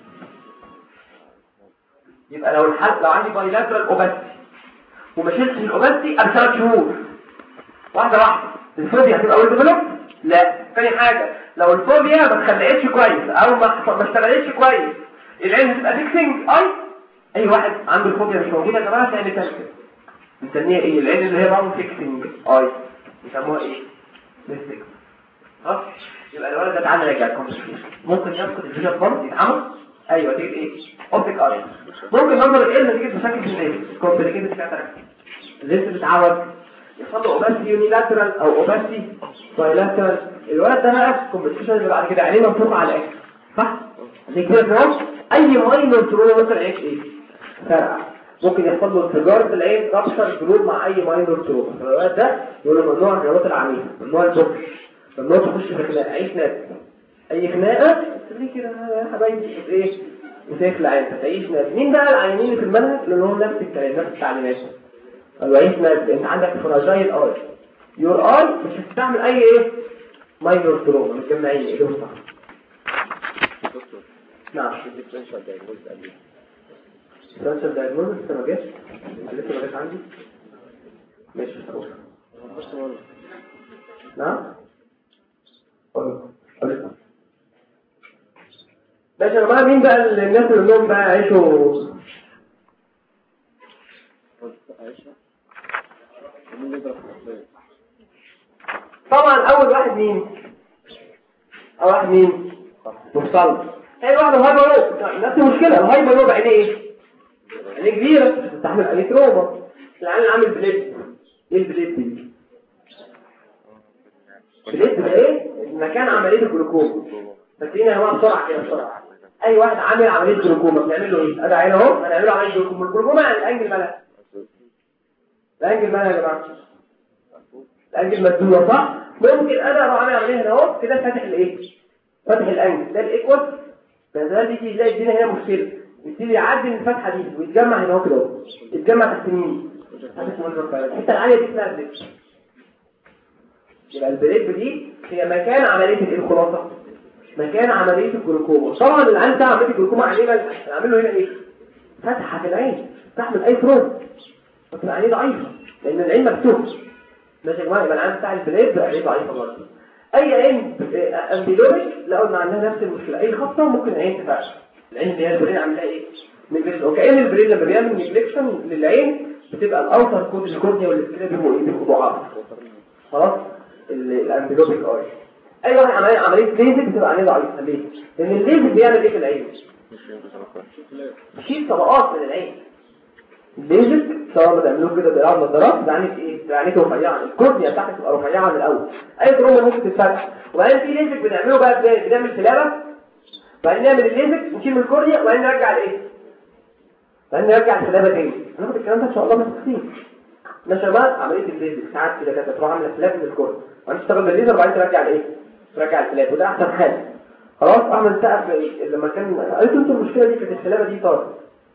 يبقى لو الحد لو عندي بايلاترال اوباسي وما شلتش الاوباسي قبل ثلاث شهور واحده واحده الفوبيا هتبقى ويل ديفلوب لا تاني حاجه لو الفوبيا ما اتخلقتش كويس او ما ما اشتغلتش كويس العين هتبقى فيكسنج اي اي واحد عنده الفوبيا مش موجوده يا جماعه تعمل كده بنسميها ايه العين اللي هي نون فيكسنج اي بيسموها ايه ميستيك خلاص يبقى الولد ده اتعمل رجع ممكن يفقد الفيجن برضه يتعمل ايوه تيجي ايه اوبتيك اي ممكن نظر ايه نتيجه مشاكل في الليل كومبليكيتد كاتاراكت اللي بتتعود يحصل له اوباسي يونيلاترال او اوباسي بايلاترال الولد ده بقى كومبليكيشن اللي بعد كده عينيه منفوخه على الاكل صح عشان كده كمان اي ماينور تروما ممكن يعيش ايه فرقع ممكن يحصل له انفجار في العين رابشر جروب مع اي ماينور تروما الولد ده يقول له ممنوع الرياضات العنيفه ممنوع البوكس ممنوع تخش في خناقه عيش ناس اي خناقه تخليه كده يا حبايبي ايه وتخلع انت تعيش ناس مين بقى العيانين اللي في المنهج اللي هم نفس الكلام نفس التعليمات الوعيش ناس انت عندك فراجايل اي يور اي مش هتستعمل اي ايه ماينور تروما متجمعين ايه ده صح نعم الديفرنشال دايجنوز قال لي فرانشال دايجنوز لسه ما جاش لسه ما جاش عندي ماشي هروح بص والله نعم قول قول ماشي يا جماعه مين بقى الناس اللي لهم بقى عيشوا عايشة ومين يضرب في الأسباب طبعا اول واحد مين اول واحد مين مفصل اي واحد الهايبر نفس المشكله الهايبر لوب عينيه ايه عينيه كبيره بتستحمل الكتروما العين اللي عامل بليد ايه البليد دي بليد ده ايه مكان عمليه الجلوكوز فاكرين يا جماعه بسرعه كده بسرعه اي واحد عامل عمليه جلوكوما بنعمل له ايه ادي عين اهو هنعمل له عمليه جلوكوما الجلوكوما يعني الانجل مالها الانجل مالها يا جماعه الانجل مسدوده صح ممكن انا لو عامل عمليه هنا اهو كده فاتح الايه فاتح الانجل ده الايكوال ده بيجي يلاقي الدنيا هنا مشكله يبتدي يعدي من الفتحه دي ويتجمع هنا اهو كده اهو يتجمع تحت مين تحت اسمه الحته العاليه دي اسمها البريب يبقى البريب دي هي مكان عمليه الايه الخلاصه مكان عمليه الجلوكوما طبعا العين بتاع عمليه الجلوكوما علينا هنعمل له هنا ايه فتحه في العين تحمل اي فروم بس العين ضعيفه لان العين مفتوحه ماشي يا جماعه يبقى العين بتاع البلاد عين ضعيفه برضه اي عين امبيلوبيك لا قلنا عندها نفس المشكله اي خطه ممكن العين تفعل العين اللي هي البرين عاملاها ايه نجلكشن وكأن البرين لما بيعمل نجلكشن للعين بتبقى الاوتر كود الكورنيا والسكلاب بيبقوا ايه بيبقوا ضعاف خلاص الامبيلوبيك اي اي واحد عمليه عمليه ليزك بتبقى عليه ضعيفه ليه لان الليزك بيعمل ايه في العين بيشيل طبقات من العين الليزك سواء ما تعملوه كده بيلعب نظارات يعني ايه يعني رفيعه الكورنيا بتاعتك تبقى رفيعه من الاول اي تروما ممكن تتفتح وبعدين في ليزك بنعمله بقى ازاي بنعمل سلابه بعدين نعمل الليزك نشيل من الكورنيا وبعدين نرجع لايه بعدين نرجع السلابه تاني هناخد الكلام ده ان شاء الله بالتفصيل ماشي بقى عمليه الليزك ساعات كده كده تروح عامله سلاب من الكورنيا وبعدين تشتغل بالليزر وبعدين ترجع لايه ترجع السلاب وده احسن حاجه خلاص اعمل سقف لما كان قلت انتوا المشكله دي كانت السلابه دي طارت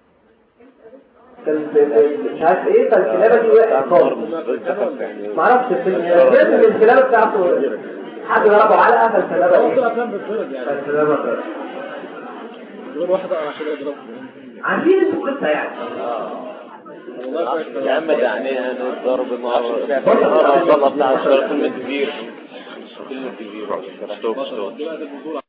كان مش عارف ايه فالكلابه دي وقعت خالص معرفش الفيلم من الكلابه بتاعته حد ضربه علقه فالكلابه هو ايه طلع كان بيتضرب يعني فالكلابه طارت. يقول واحد على كده يضربه عارفين انتوا القصه يعني والله فاكر. يا عم ده يعني انا الضرب النهار الضرب بتاع الشرط كلمة كبير كلمة كبير ستوب ستوب دي بقى دي البطولة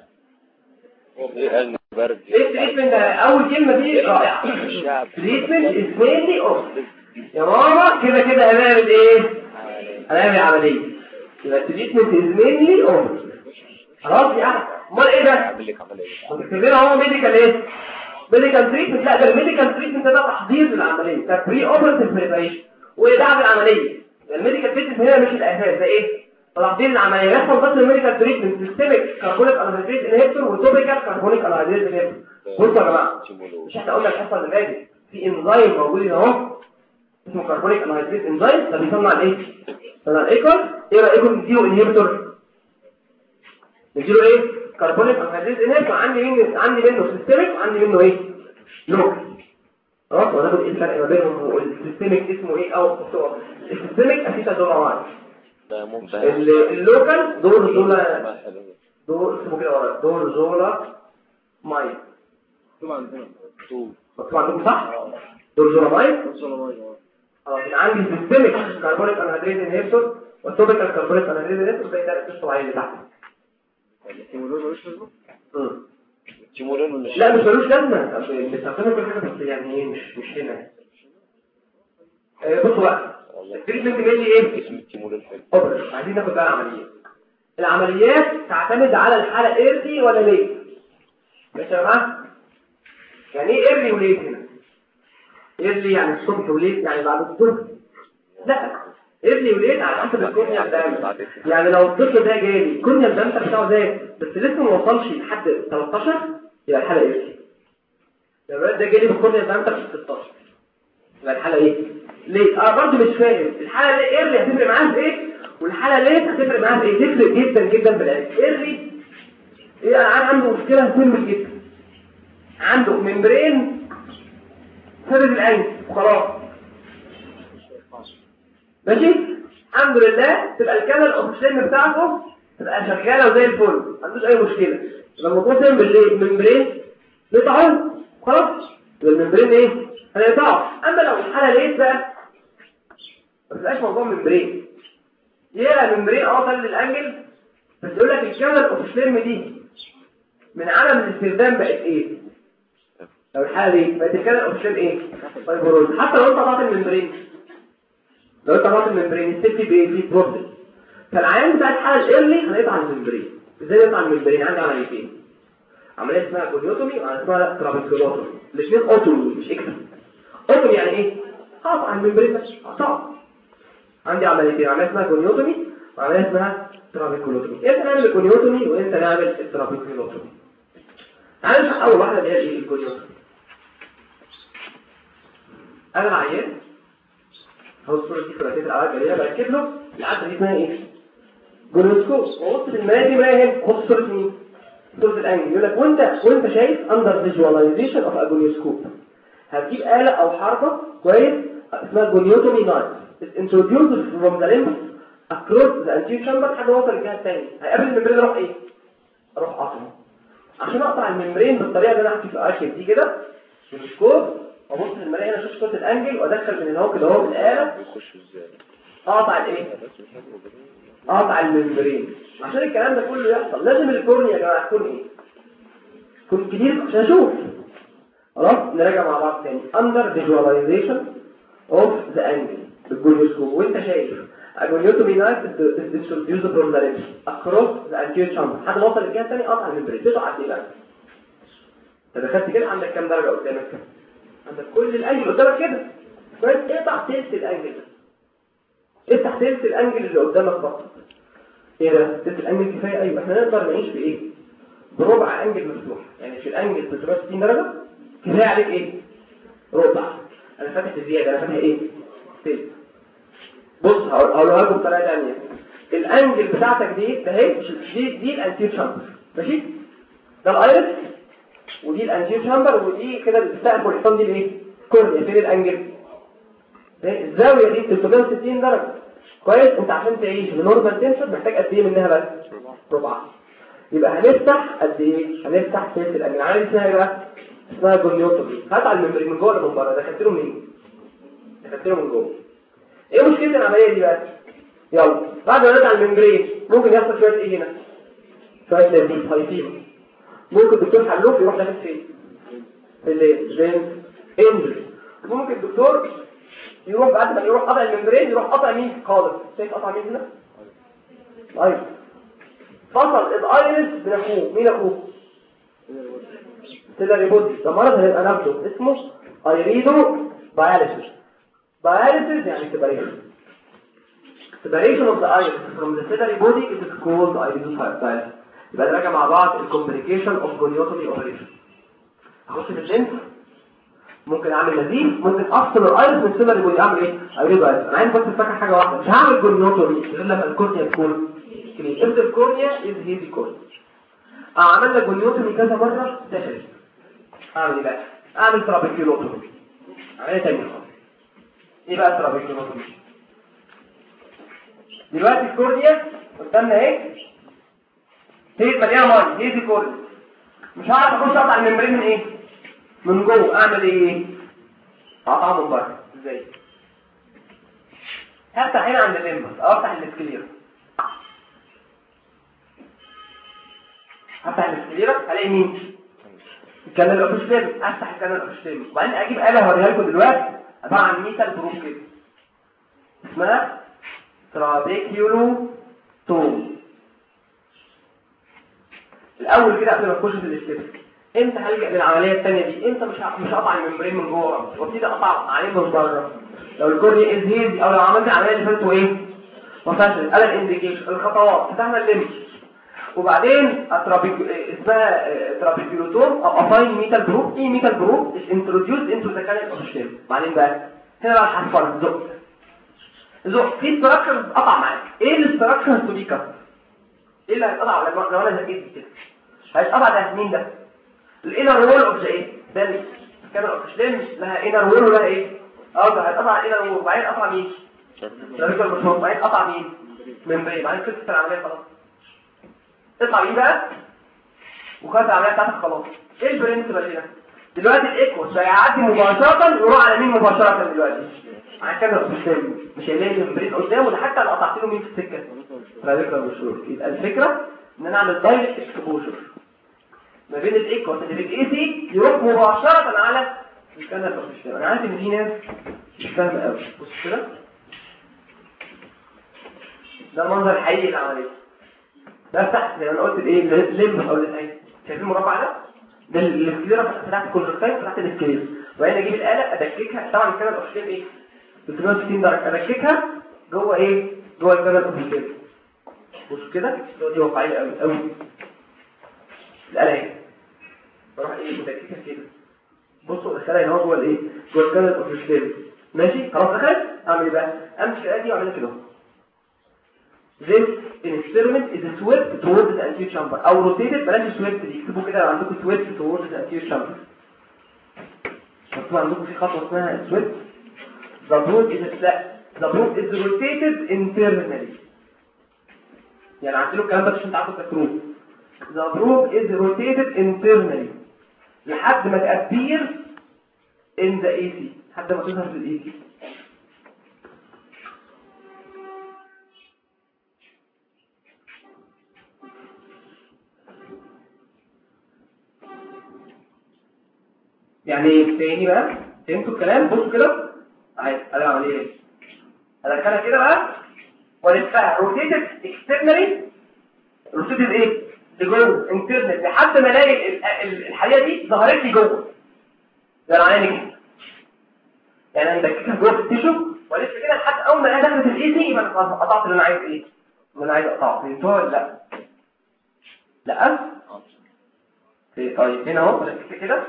ايه قلب برد ايه التريتمنت ده اول كلمه دي رائعه الشعب تريتمنت از مينلي اوف يا ماما كده كده هنعمل ايه هنعمل عمليه يبقى التريتمنت از مينلي اوف خلاص يعني امال ايه ده اعمل لك عملية مكتبين اهو ميديكال ايه ميديكال تريتمنت لا ده الميديكال تريتمنت ده تحضير للعمليه ده بري اوبرتيف بريبريشن ودعم العمليه الميديكال تريتمنت هنا مش الاساس ده ايه تحضير العمليه يحصل بس الميديكال تريتمنت سيستميك كاربونيك انهيدريت انهبيتور وتوبيكال كاربونيك انهيدريت انهبيتور بصوا يا جماعه مش احنا قلنا الحصه اللي فاتت في انزيم موجود هنا اهو اسمه كاربونيك انهيدريت انزيم ده بيصنع الايه بيصنع الايكول ايه رايكم نديله انهبيتور نديله ايه كربونيك انهيدريت انهبيتور عندي منه عندي منه سيستميك وعندي منه ايه لوكال خلاص وناخد ايه الفرق ما بينهم والسيستميك اسمه ايه او السيستميك اسيتازولامايد ده ممتاز ال- اللوكال دور زولا دور اسمه كده ورا دور زولا مايد طبعا هنا مكتوب عندكم صح دور زولا مايد وصل ميه خلاص يبقى عندي سيستميك كربونيك انهيدريت انهبيتور والتوبيكال كربونيك انهيدريت انهبيتور زي ده القصه اللي تحت الكيمولوج ملوش لازمه مم. تيمورين ولا لا مش ملوش لازمه أصل بنستخدمه كل حاجه بس يعني ايه مش مش هنا آه، بصوا بقى التريتمنت ميلي ايه اسم التيمورين حلو اوبر عايزين ناخد بقى العمليات العمليات تعتمد على الحاله ايرلي ولا ليه ماشي يا جماعه يعني ايه ايرلي وليه هنا ايرلي يعني الصبح وليه يعني بعد الظهر لا ايرلي وليه على حسب الكورنيا بتاعه يعني لو الطفل ده جالي الكورنيا الدمتر بتاعه زاد بس لسه ما وصلش لحد 13 يبقى الحاله ايرلي لو الولد ده جالي بالكورنيا الدمتر في 16 يبقى الحاله ايه ليه اه برضه مش فاهم الحاله ليه ايرلي هتفرق معاه في ايه والحاله ليه هتفرق معاه في ايه تفرق جدا جدا بالعلاج ايرلي ايه انا عنده مشكله مهمه جدا عنده ممبرين سبب العين وخلاص ماشي الحمد لله تبقى الكاميرا الاوكسجين بتاعته تبقى شغاله وزي الفل ما عندوش اي مشكله لما توصل بالممبرين يقطعه خلاص يبقى الممبرين ايه هيقطعه اما لو الحاله لقيت بقى ما تبقاش موضوع ممبرين يا ممبرين اه طل الانجل بس يقول لك الكاميرا الاوكسجين دي من عدم الاستخدام بقت ايه لو الحاله دي بقت الكلام الاوبشن ايه فايبروز حتى لو انت قطعت الممبرين لو انت قطعت الممبرين السيفتي بايه في بروبلم فالعيان بتاع الحاله الايرلي هنقطع الممبرين ازاي نقطع الممبرين عندي عمليتين عمليه اسمها كونيوتومي وعمليه اسمها ترابيكولوتومي الاثنين اوتومي مش اكتر اوتومي يعني ايه هقطع الممبرين بس هقطعه عندي عمليتين عمليه اسمها كونيوتومي وعمليه اسمها ترابيكولوتومي امتى نعمل الكونيوتومي وامتى نعمل الترابيكولوتومي تعالى نشوف اول واحده اللي هي ايه الكونيوتومي انا العيان هو الصوره دي كلها العلاج اللي انا بركب له العدسه دي اسمها ايه جلوسكوب وبص في المرايه دي مرايه بص صوره مين صوره الانجل يقول لك وانت وانت شايف اندر فيجواليزيشن اوف اجونيوسكوب هتجيب آلة او حربة كويس اسمها جونيوتومي نايف It's introduced from the limbs across the anterior chamber لحد ما يوصل الجهه الثانيه هيقابل الممبرين اروح ايه اروح قاطعه عشان اقطع الممبرين بالطريقه اللي انا هحكي في الاخر دي كده بالسكوب وابص في المرايه هنا اشوف صوت الانجل وادخل من هنا اهو كده اهو بالاله يخش ازاي اقطع الايه اقطع الممبرين عشان الكلام ده كله يحصل لازم الكورنيا يا جماعه تكون ايه تكون كبير عشان اشوف خلاص نراجع مع بعض تاني under visualization of the angle بالجوليوسكوب وانت شايف الجوليوتومي نايف is distributed from the lips across the anterior chamber لحد ما اوصل للجهه الثانيه اقطع الممبرين تقطع قد ايه بقى انت دخلت كده عندك كام درجه قدامك عندك كل الانجل قدامك كده كويس اقطع تلت الانجل ده افتح تلت الانجل اللي قدامك فقط ايه ده تلت الانجل كفايه ايوه احنا نقدر نعيش في ايه بربع انجل مفتوح يعني في الانجل 360 درجه كفايه عليك ايه ربع انا فاتح زياده انا فاتح ايه تلت بص هقول- هقولها لكم بطريقه ثانيه الانجل بتاعتك دي ده اهي دي دي الانتير شامبر ماشي ده الايرس ودي الانتير شامبر ودي كده السقف والحيطان دي الايه كورنيا فين الانجل ده الزاويه دي 360 درجه كويس انت عشان تعيش بنورمال تنشن محتاج قد ايه منها بس ربع يبقى هنفتح قد ايه هنفتح سيف الانجل عامل اسمها ايه بقى اسمها جونيوتومي هات على الممبرين من جوه ولا من بره دخلت له منين دخلت له من جوه ايه مشكله العمليه دي بقى يلا بعد ما نطلع الممبرين ممكن يحصل شويه ايه هنا شويه لذيذ هايفين ممكن الدكتور حلوف يروح داخل فين في الليل انجل ممكن الدكتور يروح بعد ما يروح قطع الممبرين يروح قطع مين خالص شايف قطع مين هنا طيب فصل الايرس من اخوه مين اخوه سيلاري بودي ده مرض هيبقى نفسه اسمه ايريدو باياليسيس باياليسيس يعني سيباريشن separation of the iris from the ciliary body it is called iridocyte يبقى نراجع مع بعض ال complication of goniotomy operation اخش في اللينس ممكن اعمل نزيف ممكن افصل الايرس من السيلاري بودي اعمل ايه ايريدوسايت انا عايز بس افكر حاجه واحده مش هعمل جونيوتومي غير لما الكورنيا تكون كلين امتى الكورنيا از هيزي كورنيا عملنا جونيوتومي كذا مره سهل اعمل ايه بقى اعمل ترابيكيولوتومي عمليه ثانيه خالص ايه بقى الترابيكيولوتومي دلوقتي الكورنيا قدامنا اهي هي مليانه ميه هي دي كورنيا مش هعرف اخش اقطع الممبرين من ايه من جوه اعمل ايه اقطعه من بره ازاي هفتح هنا عند الليمبس او افتح الاسكليرا هفتح الاسكليرا هلاقي مين الكانال اوبشتيم افتح الكانال اوبشتيم وبعدين اجيب آلة هوريها لكم دلوقتي عباره عن ميتال بروف كده اسمها ترابيكيولو توم الاول كده قبل ما نخش في الاستيب امتى هلجأ للعمليه الثانيه دي امتى مش ه- مش هقطع الممبرين من جوه وابتدي اقطع عليه من بره لو الكورنيا از هيزي او لو عملت العمليه اللي فاتت وايه وفشل قال الانديكيشن الخطوات فتحنا الليمف وبعدين اترابيك اسمها ترابيكيولوتوم او افاين ميتال جروب ايه ميتال جروب is introduced into the canal of the stem بعدين بقى هنا بقى الحرفان زق زق في ستراكشرز قطع معاك ايه الاستراكشرز تو بي كات ايه اللي هيتقطع لما لو انا زقيت كده هيتقطع ده مين ده الانر وول اوف ذا ايه ده الكاميرا اوف سليم لها انر وول ولها ايه اه ده هيتقطع الانر وول وبعدين قطع مين ده رجل مشهور بعدين قطع مين ممبرين بعدين خلصت العمليه خلاص اطلع بيه بقى وخلص العمليه بتاعتك خلاص ايه البرنسبل هنا دلوقتي الايكوس هيعدي مباشره يروح على مين مباشره دلوقتي على الكاميرا اوف سليم مش هيلاقي ممبرين قدامه ده حتى لو قطعت له مين في السكه راديكال مشهور يبقى الفكره ان انا اعمل دايركت اكسبوجر ما بين الايكوس اللي في الاي سي يروح مباشره على الكانال اوف انا عارف ان في ناس مش فاهمه قوي بص كده ده المنظر الحقيقي للعمليه ده تحت زي ما انا قلت الايه الليمب او الايه شايفين المربع ده ده السكليرا بتاعت الكونجكتيف بتاعت السكليرا وبعدين اجيب الاله ادككها طبعا الكانال اوف ايه 360 درجه ادككها جوه ايه جوه الكانال اوف بص كده دي واقعيه قوي قوي الاله اهي بروح ايه مدككها كده بصوا الخلايا هنا جوه الايه جوه الكانال اوف ماشي خلاص دخلت اعمل ايه بقى امسك الاله دي واعملها كده This experiment is swept towards the anterior chamber او rotated بلاش swept دي اكتبوا كده لو عندكم swept towards the anterior chamber مكتوب عندكم في خطوه اسمها swept the probe is لا the probe is rotated internally يعني عندنا الكلام ده عشان تعرفوا تذكروه the probe is rotated internally لحد ما تأبير in the AC لحد ما تظهر في الاي سي يعني تاني بقى فهمتوا الكلام بصوا كده اهي انا عمليه ايه ادخلها كده بقى والفها روتيتد اكسترنالي روتيتد ايه لجوه انترنال لحد ما الاقي ال- ال- الحقيقه دي ظهرت لي جوه ده العينه كده يعني انا مدككها جوه في التيشو والف كده لحد اول ما الاقيها دخلت الاي سي يبقى انا خلاص قطعت اللي انا عايز ايه اللي انا عايز اقطعه فهمتوها ولا لا لا إيه، طيب هنا اهو بدككها كده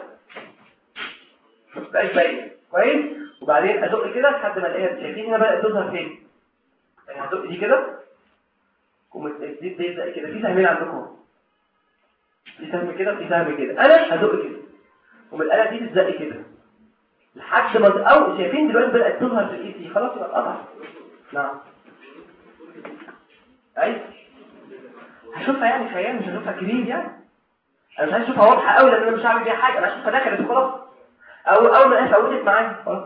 بقاش باين كويس وبعدين ازق كده لحد ما الاقيها شايفين هنا بدات تظهر فين يعني هزق دي كده ومتزيد بيبدا كده في سهمين عندكم في سهم كده في سهم كده انا هزق كده ومن الاله دي تتزق كده لحد ما او شايفين دلوقتي بدات تظهر في الاي سي خلاص يبقى اتقطع نعم ايوه هشوفها يعني خيال مش هشوفها كبير يعني انا مش عايز اشوفها واضحه قوي لان انا مش هعمل بيها حاجه انا هشوفها دخلت وخلاص او اول ما الاقيها فوتت معايا خلاص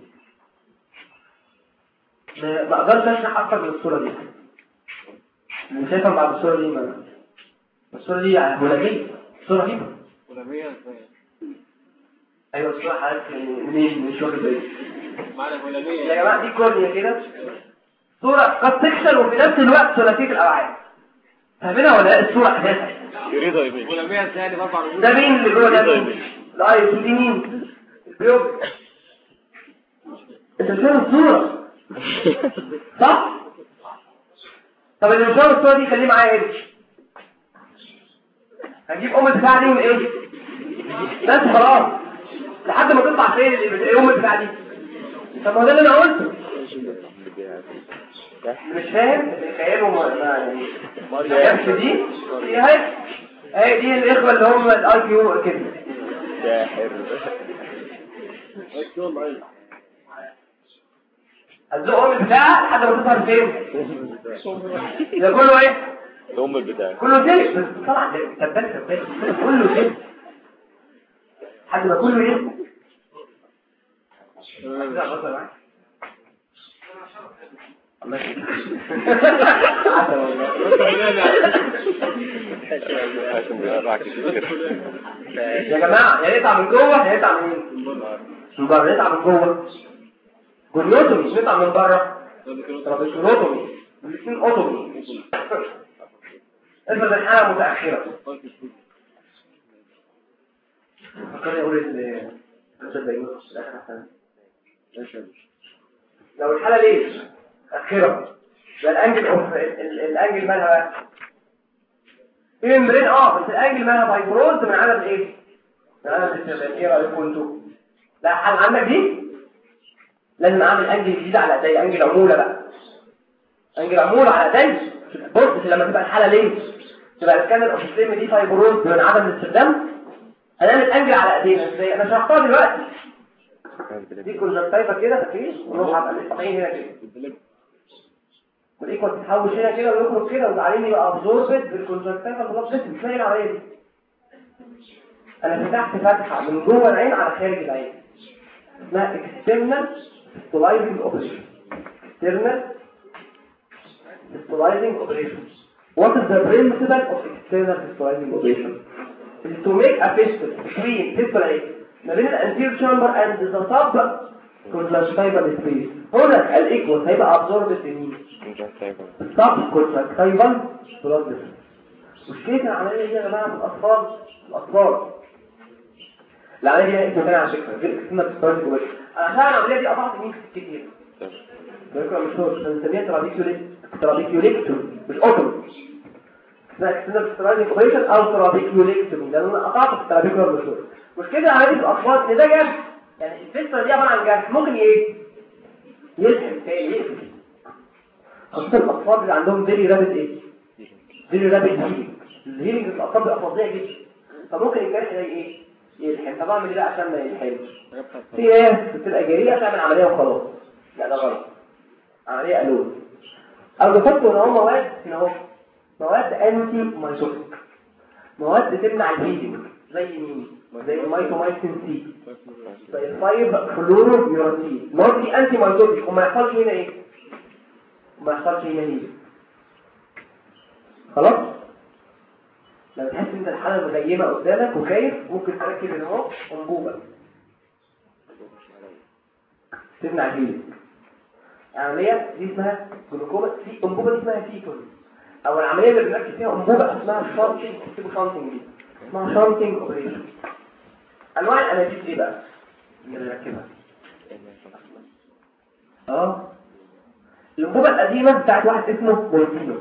ما ما اقدرش اشرح اكتر من الصوره دي مش هيفهم بعد الصوره دي ما الصوره دي هولاميه الصوره دي ولمية ازاي؟ ايوه الصوره حضرتك منين مش واخد بالي معنى يا ولمية جماعه دي كورنيا كده صوره قد تكسر وفي نفس الوقت ثلاثيه الابعاد فاهمينها ولا لا الصوره اساسا يريد يمين ولمية ازاي دي باربع رجول ده مين اللي جوه ده مين؟ الايس دي مين البيوب انت مش فاهم الصوره صح طب اللي مش فاهم الصوره دي خليه معايا ايه هنجيب ام البتاع دي من ايه بس خلاص لحد ما تطلع فين اللي ام البتاع دي طب ما هو ده اللي انا قلته مش فاهم خياله ما ما- يعني ما جابش دي دي هاي هاي دي الاخوه اللي هم الاي كيو كده ساحر هتزقهم البتاع لحد ما تظهر فين ده كله ايه الأم البتاع كله زي بس طبعا تبت تبت كله زي لحد ما كله ايه الله يخليك. عسل والله. عشان بيقرع كتير يا جماعه يا يقطع من جوه يا يقطع من مين من بره يقطع من جوه جلوتومي مش يقطع من بره ترابيزولوتومي الاثنين اوتومي افرض الحاله متاخره فكرني اقول ال لو الحاله ليه اخره ده الانجل اوف ال- الانجل مالها بقى في ممبرين اه بس الانجل مالها فايبروز من عدد ايه من عدد الاستخدام ايه رايكم انتوا لا حل عندك دي لازم اعمل انجل جديد على ايدي انجل عموله بقى انجل عموله على ايدي بص لما تبقى الحاله ليه تبقى الكامل اوف السليم دي فايبروز من عدم الاستخدام هنعمل انجل على ايدينا ازاي انا شرحتها دلوقتي دي كونجكتيفا كده تفريش ونروح على الاستقيم هنا كده والايكوال تتحوش هنا كده ويخرج كده وبعدين يبقى ابزوربد بالكونجكتيفا بلس سيستم تلاقي العمليه دي انا فتحت فتحه من جوه العين على خارج العين اسمها external stabilizing operation external stabilizing operation what is the principle of external stabilizing operation is to make a fistula between fistula ايه ما بين الانتير chamber and the sub conjunctival space هنا الايكوال هيبقى absorbed في مين السب conjunctival blood vessel مشكلة العملية دي يا جماعة في الأطفال الأطفال العملية دي اسمها تاني على فكرة غير اكتسنا بستارت جوه عشان العملية دي قطعت مين كتير بيقرأ مش هو بنسميها ترابيكيوليكتوم مش اوتوم اسمها اكتسنا بستارت اوبريشن او ترابيكيوليكتوم لان انا قطعت في الترابيكيولار مش مشكلة العملية دي في الأطفال ان ده جرح يعني الفكرة دي عبارة عن جرح ممكن ايه يسحب تاني يقفل خاصة الأطفال اللي عندهم فيري رابط ايه فيري رابط هيلينج الهيلينج في الأطفال بيبقى فظيع جدا فممكن الجرح ده ايه يلحم طب اعمل ايه بقى عشان ما يلحمش في ناس بتبقى جريئة تعمل عملية وخلاص لا ده غلط عملية قالون او بيحطوا ان هو مواد هنا اهو مواد انتي مايتوتيك مواد تمنع الهيلينج زي مين زي المايتومايسين سي زي الفايب فلورو يوراتين مواد دي انتي مايتوتيك وما يحصلش هنا ايه وما يحصلش هنا هيلينج خلاص لما تحس ان الحاله مغيمه قدامك وخايف ممكن تركب هنا اهو انبوبه تمنع الهيلينج العمليه دي اسمها جلوكوما في انبوبه دي اسمها فيتون او العمليه اللي بنركب فيها انبوبه اسمها شارتنج اكتبوا شارتنج دي اسمها شارتنج اوبريشن انواع الانابيب ايه بقى اللي بنركبها اه الانبوبه القديمه بتاعت واحد اسمه بولتينو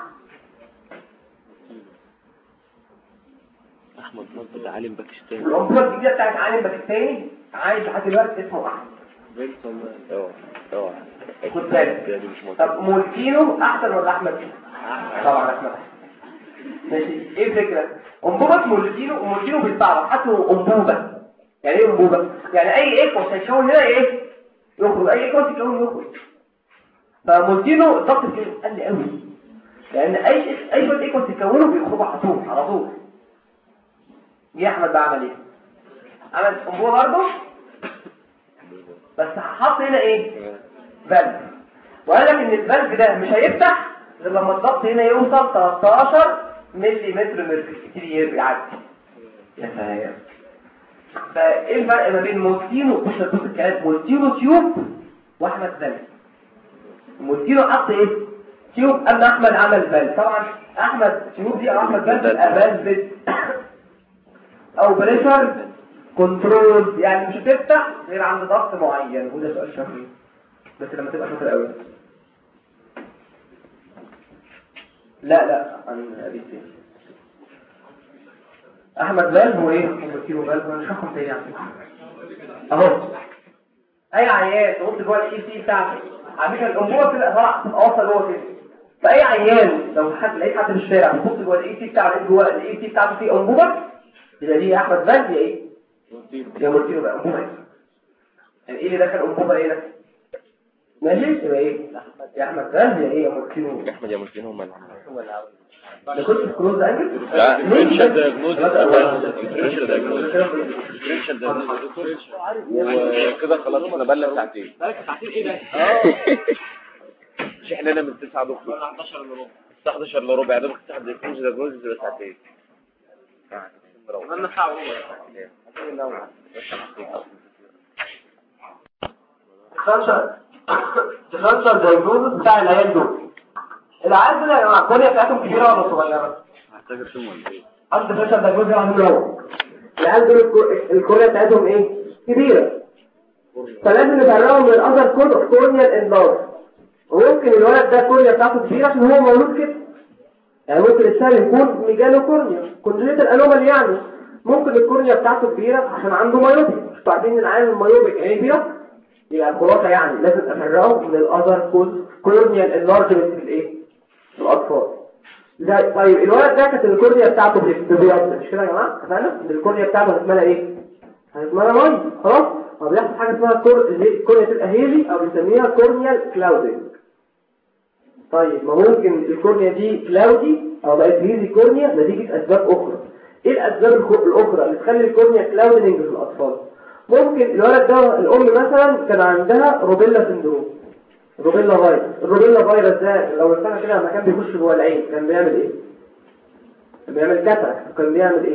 احمد نصر ده عالم باكستاني الانبوبه الجديده بتاعت عالم باكستاني عايش لحد دلوقتي اسمه احمد اوعى اوعى خد بالك دي مش مصر طب مولتينو احسن ولا احمد طبعا احمد أحسن. ماشي ايه الفكره انبوبه مولتينو ومولتينو بالطعم حطوا انبوبه يعني ايه انبوبه يعني اي ايكوس هيتكون هنا ايه يخرج اي ايكوس يتكون يخرج فمولتينو الضغط فيه قل قوي لان اي اي شويه ايكوس يتكونوا بيخرجوا على طول على طول جه احمد بقى عمل ايه عمل انبوبه برضه بس حط هنا ايه فالف وقال لك ان الفالف ده مش هيفتح غير لما الضغط هنا يوصل 13 ملي متر ميركوري كتير يعدي يا سلام فايه الفرق ما بين موتينو مش هتبص الكلام موتينو تيوب واحمد فالف موتينو حط ايه تيوب اما احمد عمل فالف طبعا احمد تيوب دي او احمد فالف فالف او بريشر كنترول يعني مش هتفتح غير عند ضغط معين وده سؤال شهري بس لما تبقى شاطر قوي لا لا عن ابي سيف احمد فالف هو ايه احمد كيلو فالف انا مش هفهم تاني يعني اهو اي عيان تحط جوه الاي سي بتاعته على فكره الانبوبه بتبقى طالعه تبقى واصله جوه كده فاي عيان لو حد لقيت حد في الشارع بيحط جوه الاي سي بتاعه لقيت جوه الاي سي بتاعته في انبوبه يبقى دي يا احمد فالف يا ايه يا مرتين بقى انبوبه يعني ايه اللي دخل انبوبه ايه ده ماشي يبقى ايه يا احمد فالف يا ايه يا مرتين احمد يا مرتين هم اللي عملوا ده كنت في كلوز انجل لا differential diagnosis differential diagnosis differential diagnosis وكده خلاص انا بقى ساعتين بقالك ساعتين ايه ده؟ مش احنا هنا من 9 دكتور 11 الا ربع الساعه 11 الا ربع يا دوبك تاخد differential diagnosis يبقى ساعتين عملنا ساعة وربع ديفرنشال دايجنوزس بتاع العيال دول العيال دول يا جماعه الكوريا بتاعتهم كبيره ولا صغيره؟ محتاج ارسمه ولا ايه؟ عند ديفرنشال دايجنوزس عندهم الاول العيال دول الكو- الكوريا بتاعتهم ايه؟ كبيره فلازم نفرقهم من الاذر كورنيال انلارج وممكن الولد ده الكوريا بتاعته كبيره عشان هو مولود كده يعني ممكن السهل يكون ميجاله كورنيا كونجنيتال انومال يعني ممكن الكورنيا بتاعته كبيره عشان عنده مايوبيك مش عارفين العيال المايوبيك يعني كبيره يبقى الخلاصه يعني لازم افرقه من الاذر كوز كورنيال انلارجمنت في الايه في الاطفال ده طيب الولد ده كانت الكورنيا بتاعته بيض مش كده يا جماعه اتفقنا ان الكورنيا بتاعته هتتملى ايه هتتملى ميه خلاص هو بيحصل حاجه اسمها كور اللي هي الكورنيا تبقى هيلي او بنسميها كورنيال كلاودنج طيب ما ممكن الكورنيا دي كلاودي او بقت هيزي كورنيا نتيجة اسباب اخرى ايه الاسباب الخ- الاخرى اللي تخلي الكورنيا كلاودنج في الاطفال ممكن الولد ده الام مثلا كان عندها روبيلا سندروم روبيلا فيروس الروبيلا فيروس ده لو استنى كده لما كان بيخش جوه العين كان بيعمل ايه كان بيعمل كتر كان بيعمل ايه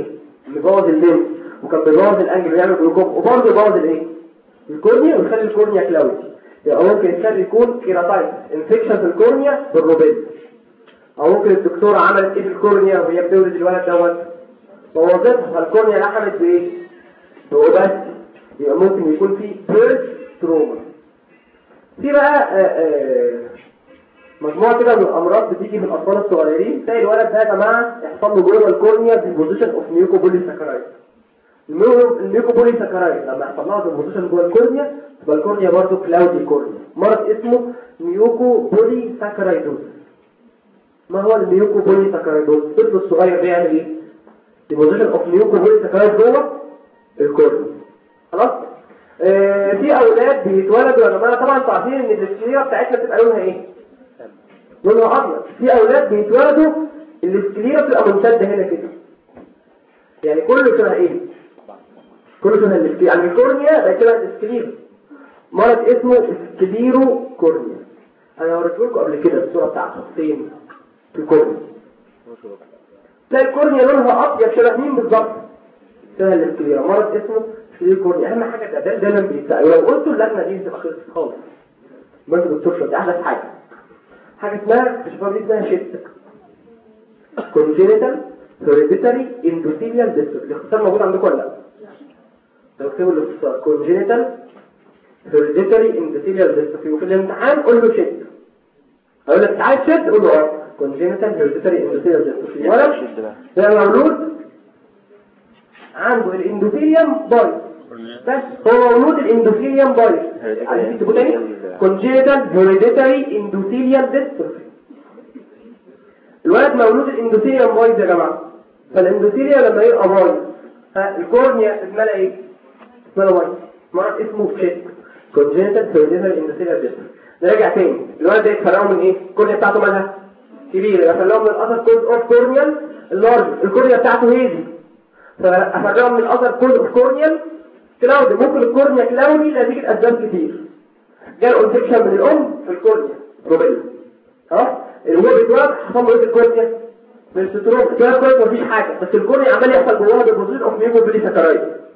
مبوظ الليمف وكان بيبوظ الانجل ويعمل جلوكوم وبرضه يبوظ الايه الكورنيا ويخلي الكورنيا كلاودي يبقى ممكن السر يكون كيراتايتس انفكشن في الكورنيا بالروبيل او ممكن الدكتوره عملت ايه في الكورنيا وهي بتولد الولد دوت بوظتها فالكورنيا لحمت بايه بأوباس يبقى ممكن يكون في بيرث تروما في بقى آه، آه، مجموعة كده من الأمراض بتيجي في الأطفال الصغيرين تلاقي الولد ده يا جماعة يحصل له جوه الكورنيا ديبوزيشن اوف ميوكوبولي ساكرايد الميوكوبولي ساكرايد لما يحصل لها ديبوزيشن جوه الكورنيا تبقى الكورنيا برضه كلاودي كورنيا مرض اسمه ميوكوبولي ساكرايدوز ما هو الميوكوبولي ساكرايدوز الطفل الصغير بيعمل ايه؟ ديبوزيشن اوف ميوكوبولي ساكرايد جوه الكورنيا خلاص؟ آه في اولاد بيتولدوا يا جماعه طبعا انتوا عارفين ان السكليرا بتاعتنا بتبقى لونها ايه؟ لونها ابيض في اولاد بيتولدوا السكليرا بتبقى ممتده هنا كده يعني كله شبه ايه كله شبه السكليرا يعني الكورنيا ده كده السكليرا مرض اسمه سكليرو كورنيا انا وريته لكم قبل كده الصوره بتاعته فين في الكورنيا تلاقي الكورنيا لونها ابيض شبه مين بالظبط شبه السكليرا مرض اسمه سكليرو كورنيا اهم حاجه ده دايما بيتسال ولو قلتوا اللجنه دي بتبقى خلصت خالص ما انتوا دكتور شاطر احلى حاجه حاجة اسمها الشفاء دي اسمها شيت congenital hereditary endothelial disorder الاختصار موجود عندكم ولا لا؟ لو اكتبوا الاختصار congenital hereditary endothelial dystrophy وفي الامتحان قول له شيت اقول لك تعال شيت قول له اه congenital hereditary endothelial dystrophy ولا ده مولود عنده الاندوثيليوم بايظ بس هو مولود الاندوثيليوم بايظ عايزين تقول تاني congenital hereditary endothelial dystrophy الولد مولود الاندوثيليوم بايظ يا جماعه فالاندوثيليوم لما يبقى بايظ ها الكورنيا اتملى ايه اتملى بايظ مرض اسمه تشيك congenital hereditary endothelial dystrophy نرجع تاني الولد ده يتفرقوا من ايه الكورنيا بتاعته مالها كبيره يفرقوا من الاثر كوز اوف كورنيال اللارج الكورنيا بتاعته هيزي فافرقوا من الاثر كوز اوف كورنيال كلاودي ممكن الكورنيا كلاودي نتيجه اسباب كتير جاء انفكشن من الام في الكورنيا روبيلا خلاص الولد اتولد حصل له ايه في الكورنيا من الستروم كده كويس مفيش حاجه بس الكورنيا عمال يحصل جواها ديبوزيت اوف ميوكو بولي ساكرايد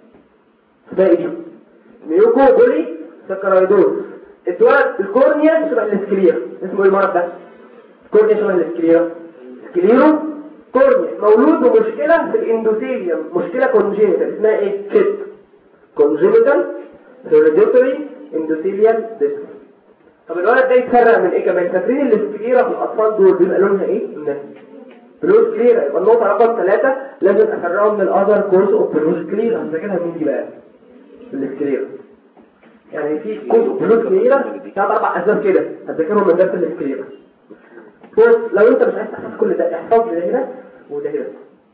ده ايه ميوكو بولي ساكرايدوز اتولد الكورنيا شبه الاسكليرا اسمه ايه المرض ده الكورنيا شبه الاسكليرا سكليرو كورنيا مولود بمشكله في الاندوثيليوم مشكله كونجينيتال اسمها ايه كيت congenital hereditary endothelial dystrophy طب الولد ده يتفرق من ايه كمان فاكرين السكليرا في الاطفال دول بيبقى لونها ايه الناس بلوز كليرا يبقى النقطه رقم ثلاثة لازم افرقهم من الاذر كورس اوف بلوز كليرا هنذاكرها مين دي بقى السكليرا يعني في كورس اوف بلوز كليرا ثلاث اربع اسباب كده هتذاكرهم من درس السكليرا بص لو انت مش عايز تحفظ كل ده احفظ ده هنا وده هنا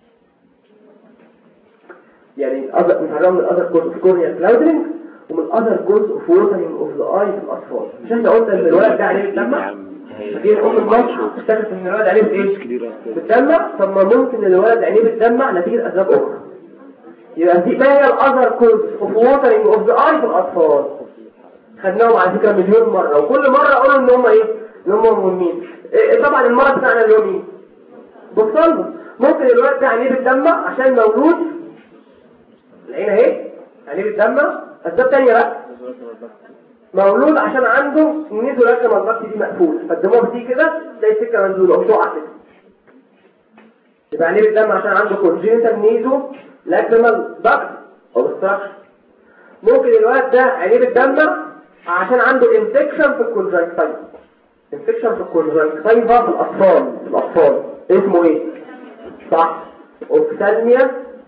يعني نفرقهم من الاذر كورس اوف كورنيا كلاودرينج ومن اذر كورس اوف ووترنج اوف ذا اي في الاطفال مش احنا قلنا ان الولد ده عليه بتدمع فاكرين ام المصر اكتشفت ان الولد عليه ايه بتدمع طب ما ممكن الولد عينيه بتدمع نتيجه اسباب اخرى يبقى دي ما هي الاذر كورس اوف ووترنج اوف ذا اي في الاطفال خدناهم على فكره مليون مره وكل مره اقول ان هم ايه ان هم مهمين إيه طبعا المرض بتاعنا اللي هو مين بصلب ممكن الولد ده عينيه بتدمع عشان مولود العين اهي عينيه بتدمع اسباب تانية بقى مولود عشان عنده نيزو لاكريمال الضغط دي مقفول فالدموع بتيجي كده تلاقي السكه منزوله او تقع كده يبقى عينيه بتدمع عشان عنده كونجينيتال نيزو لاكريمال ضغط او استراكشر ممكن الولد ده عينيه بتدمع عشان عنده انفكشن في الكونجكتيفا انفكشن في الكونجكتيفا في الاطفال في الاطفال اسمه ايه صح اوفتالميا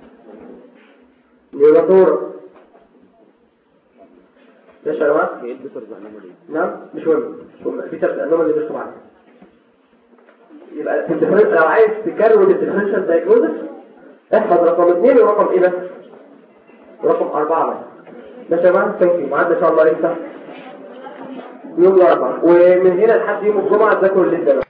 نيوراتورا ماشي يا جماعه ايه البيتر زعلانه ليه؟ نعم مش مهم مش مهم في ثلاث انواع اللي بيشتغلوا عليها يبقى في الديفرنس لو عايز تكرر الديفرنشال دايجنوزس احفظ رقم اثنين ورقم ايه بس ورقم اربعه بس ماشي يا جماعه ثانك يو معانا ان شاء الله يفتح يوم الاربعاء ومن هنا لحد يوم الجمعه تذاكروا الليل ده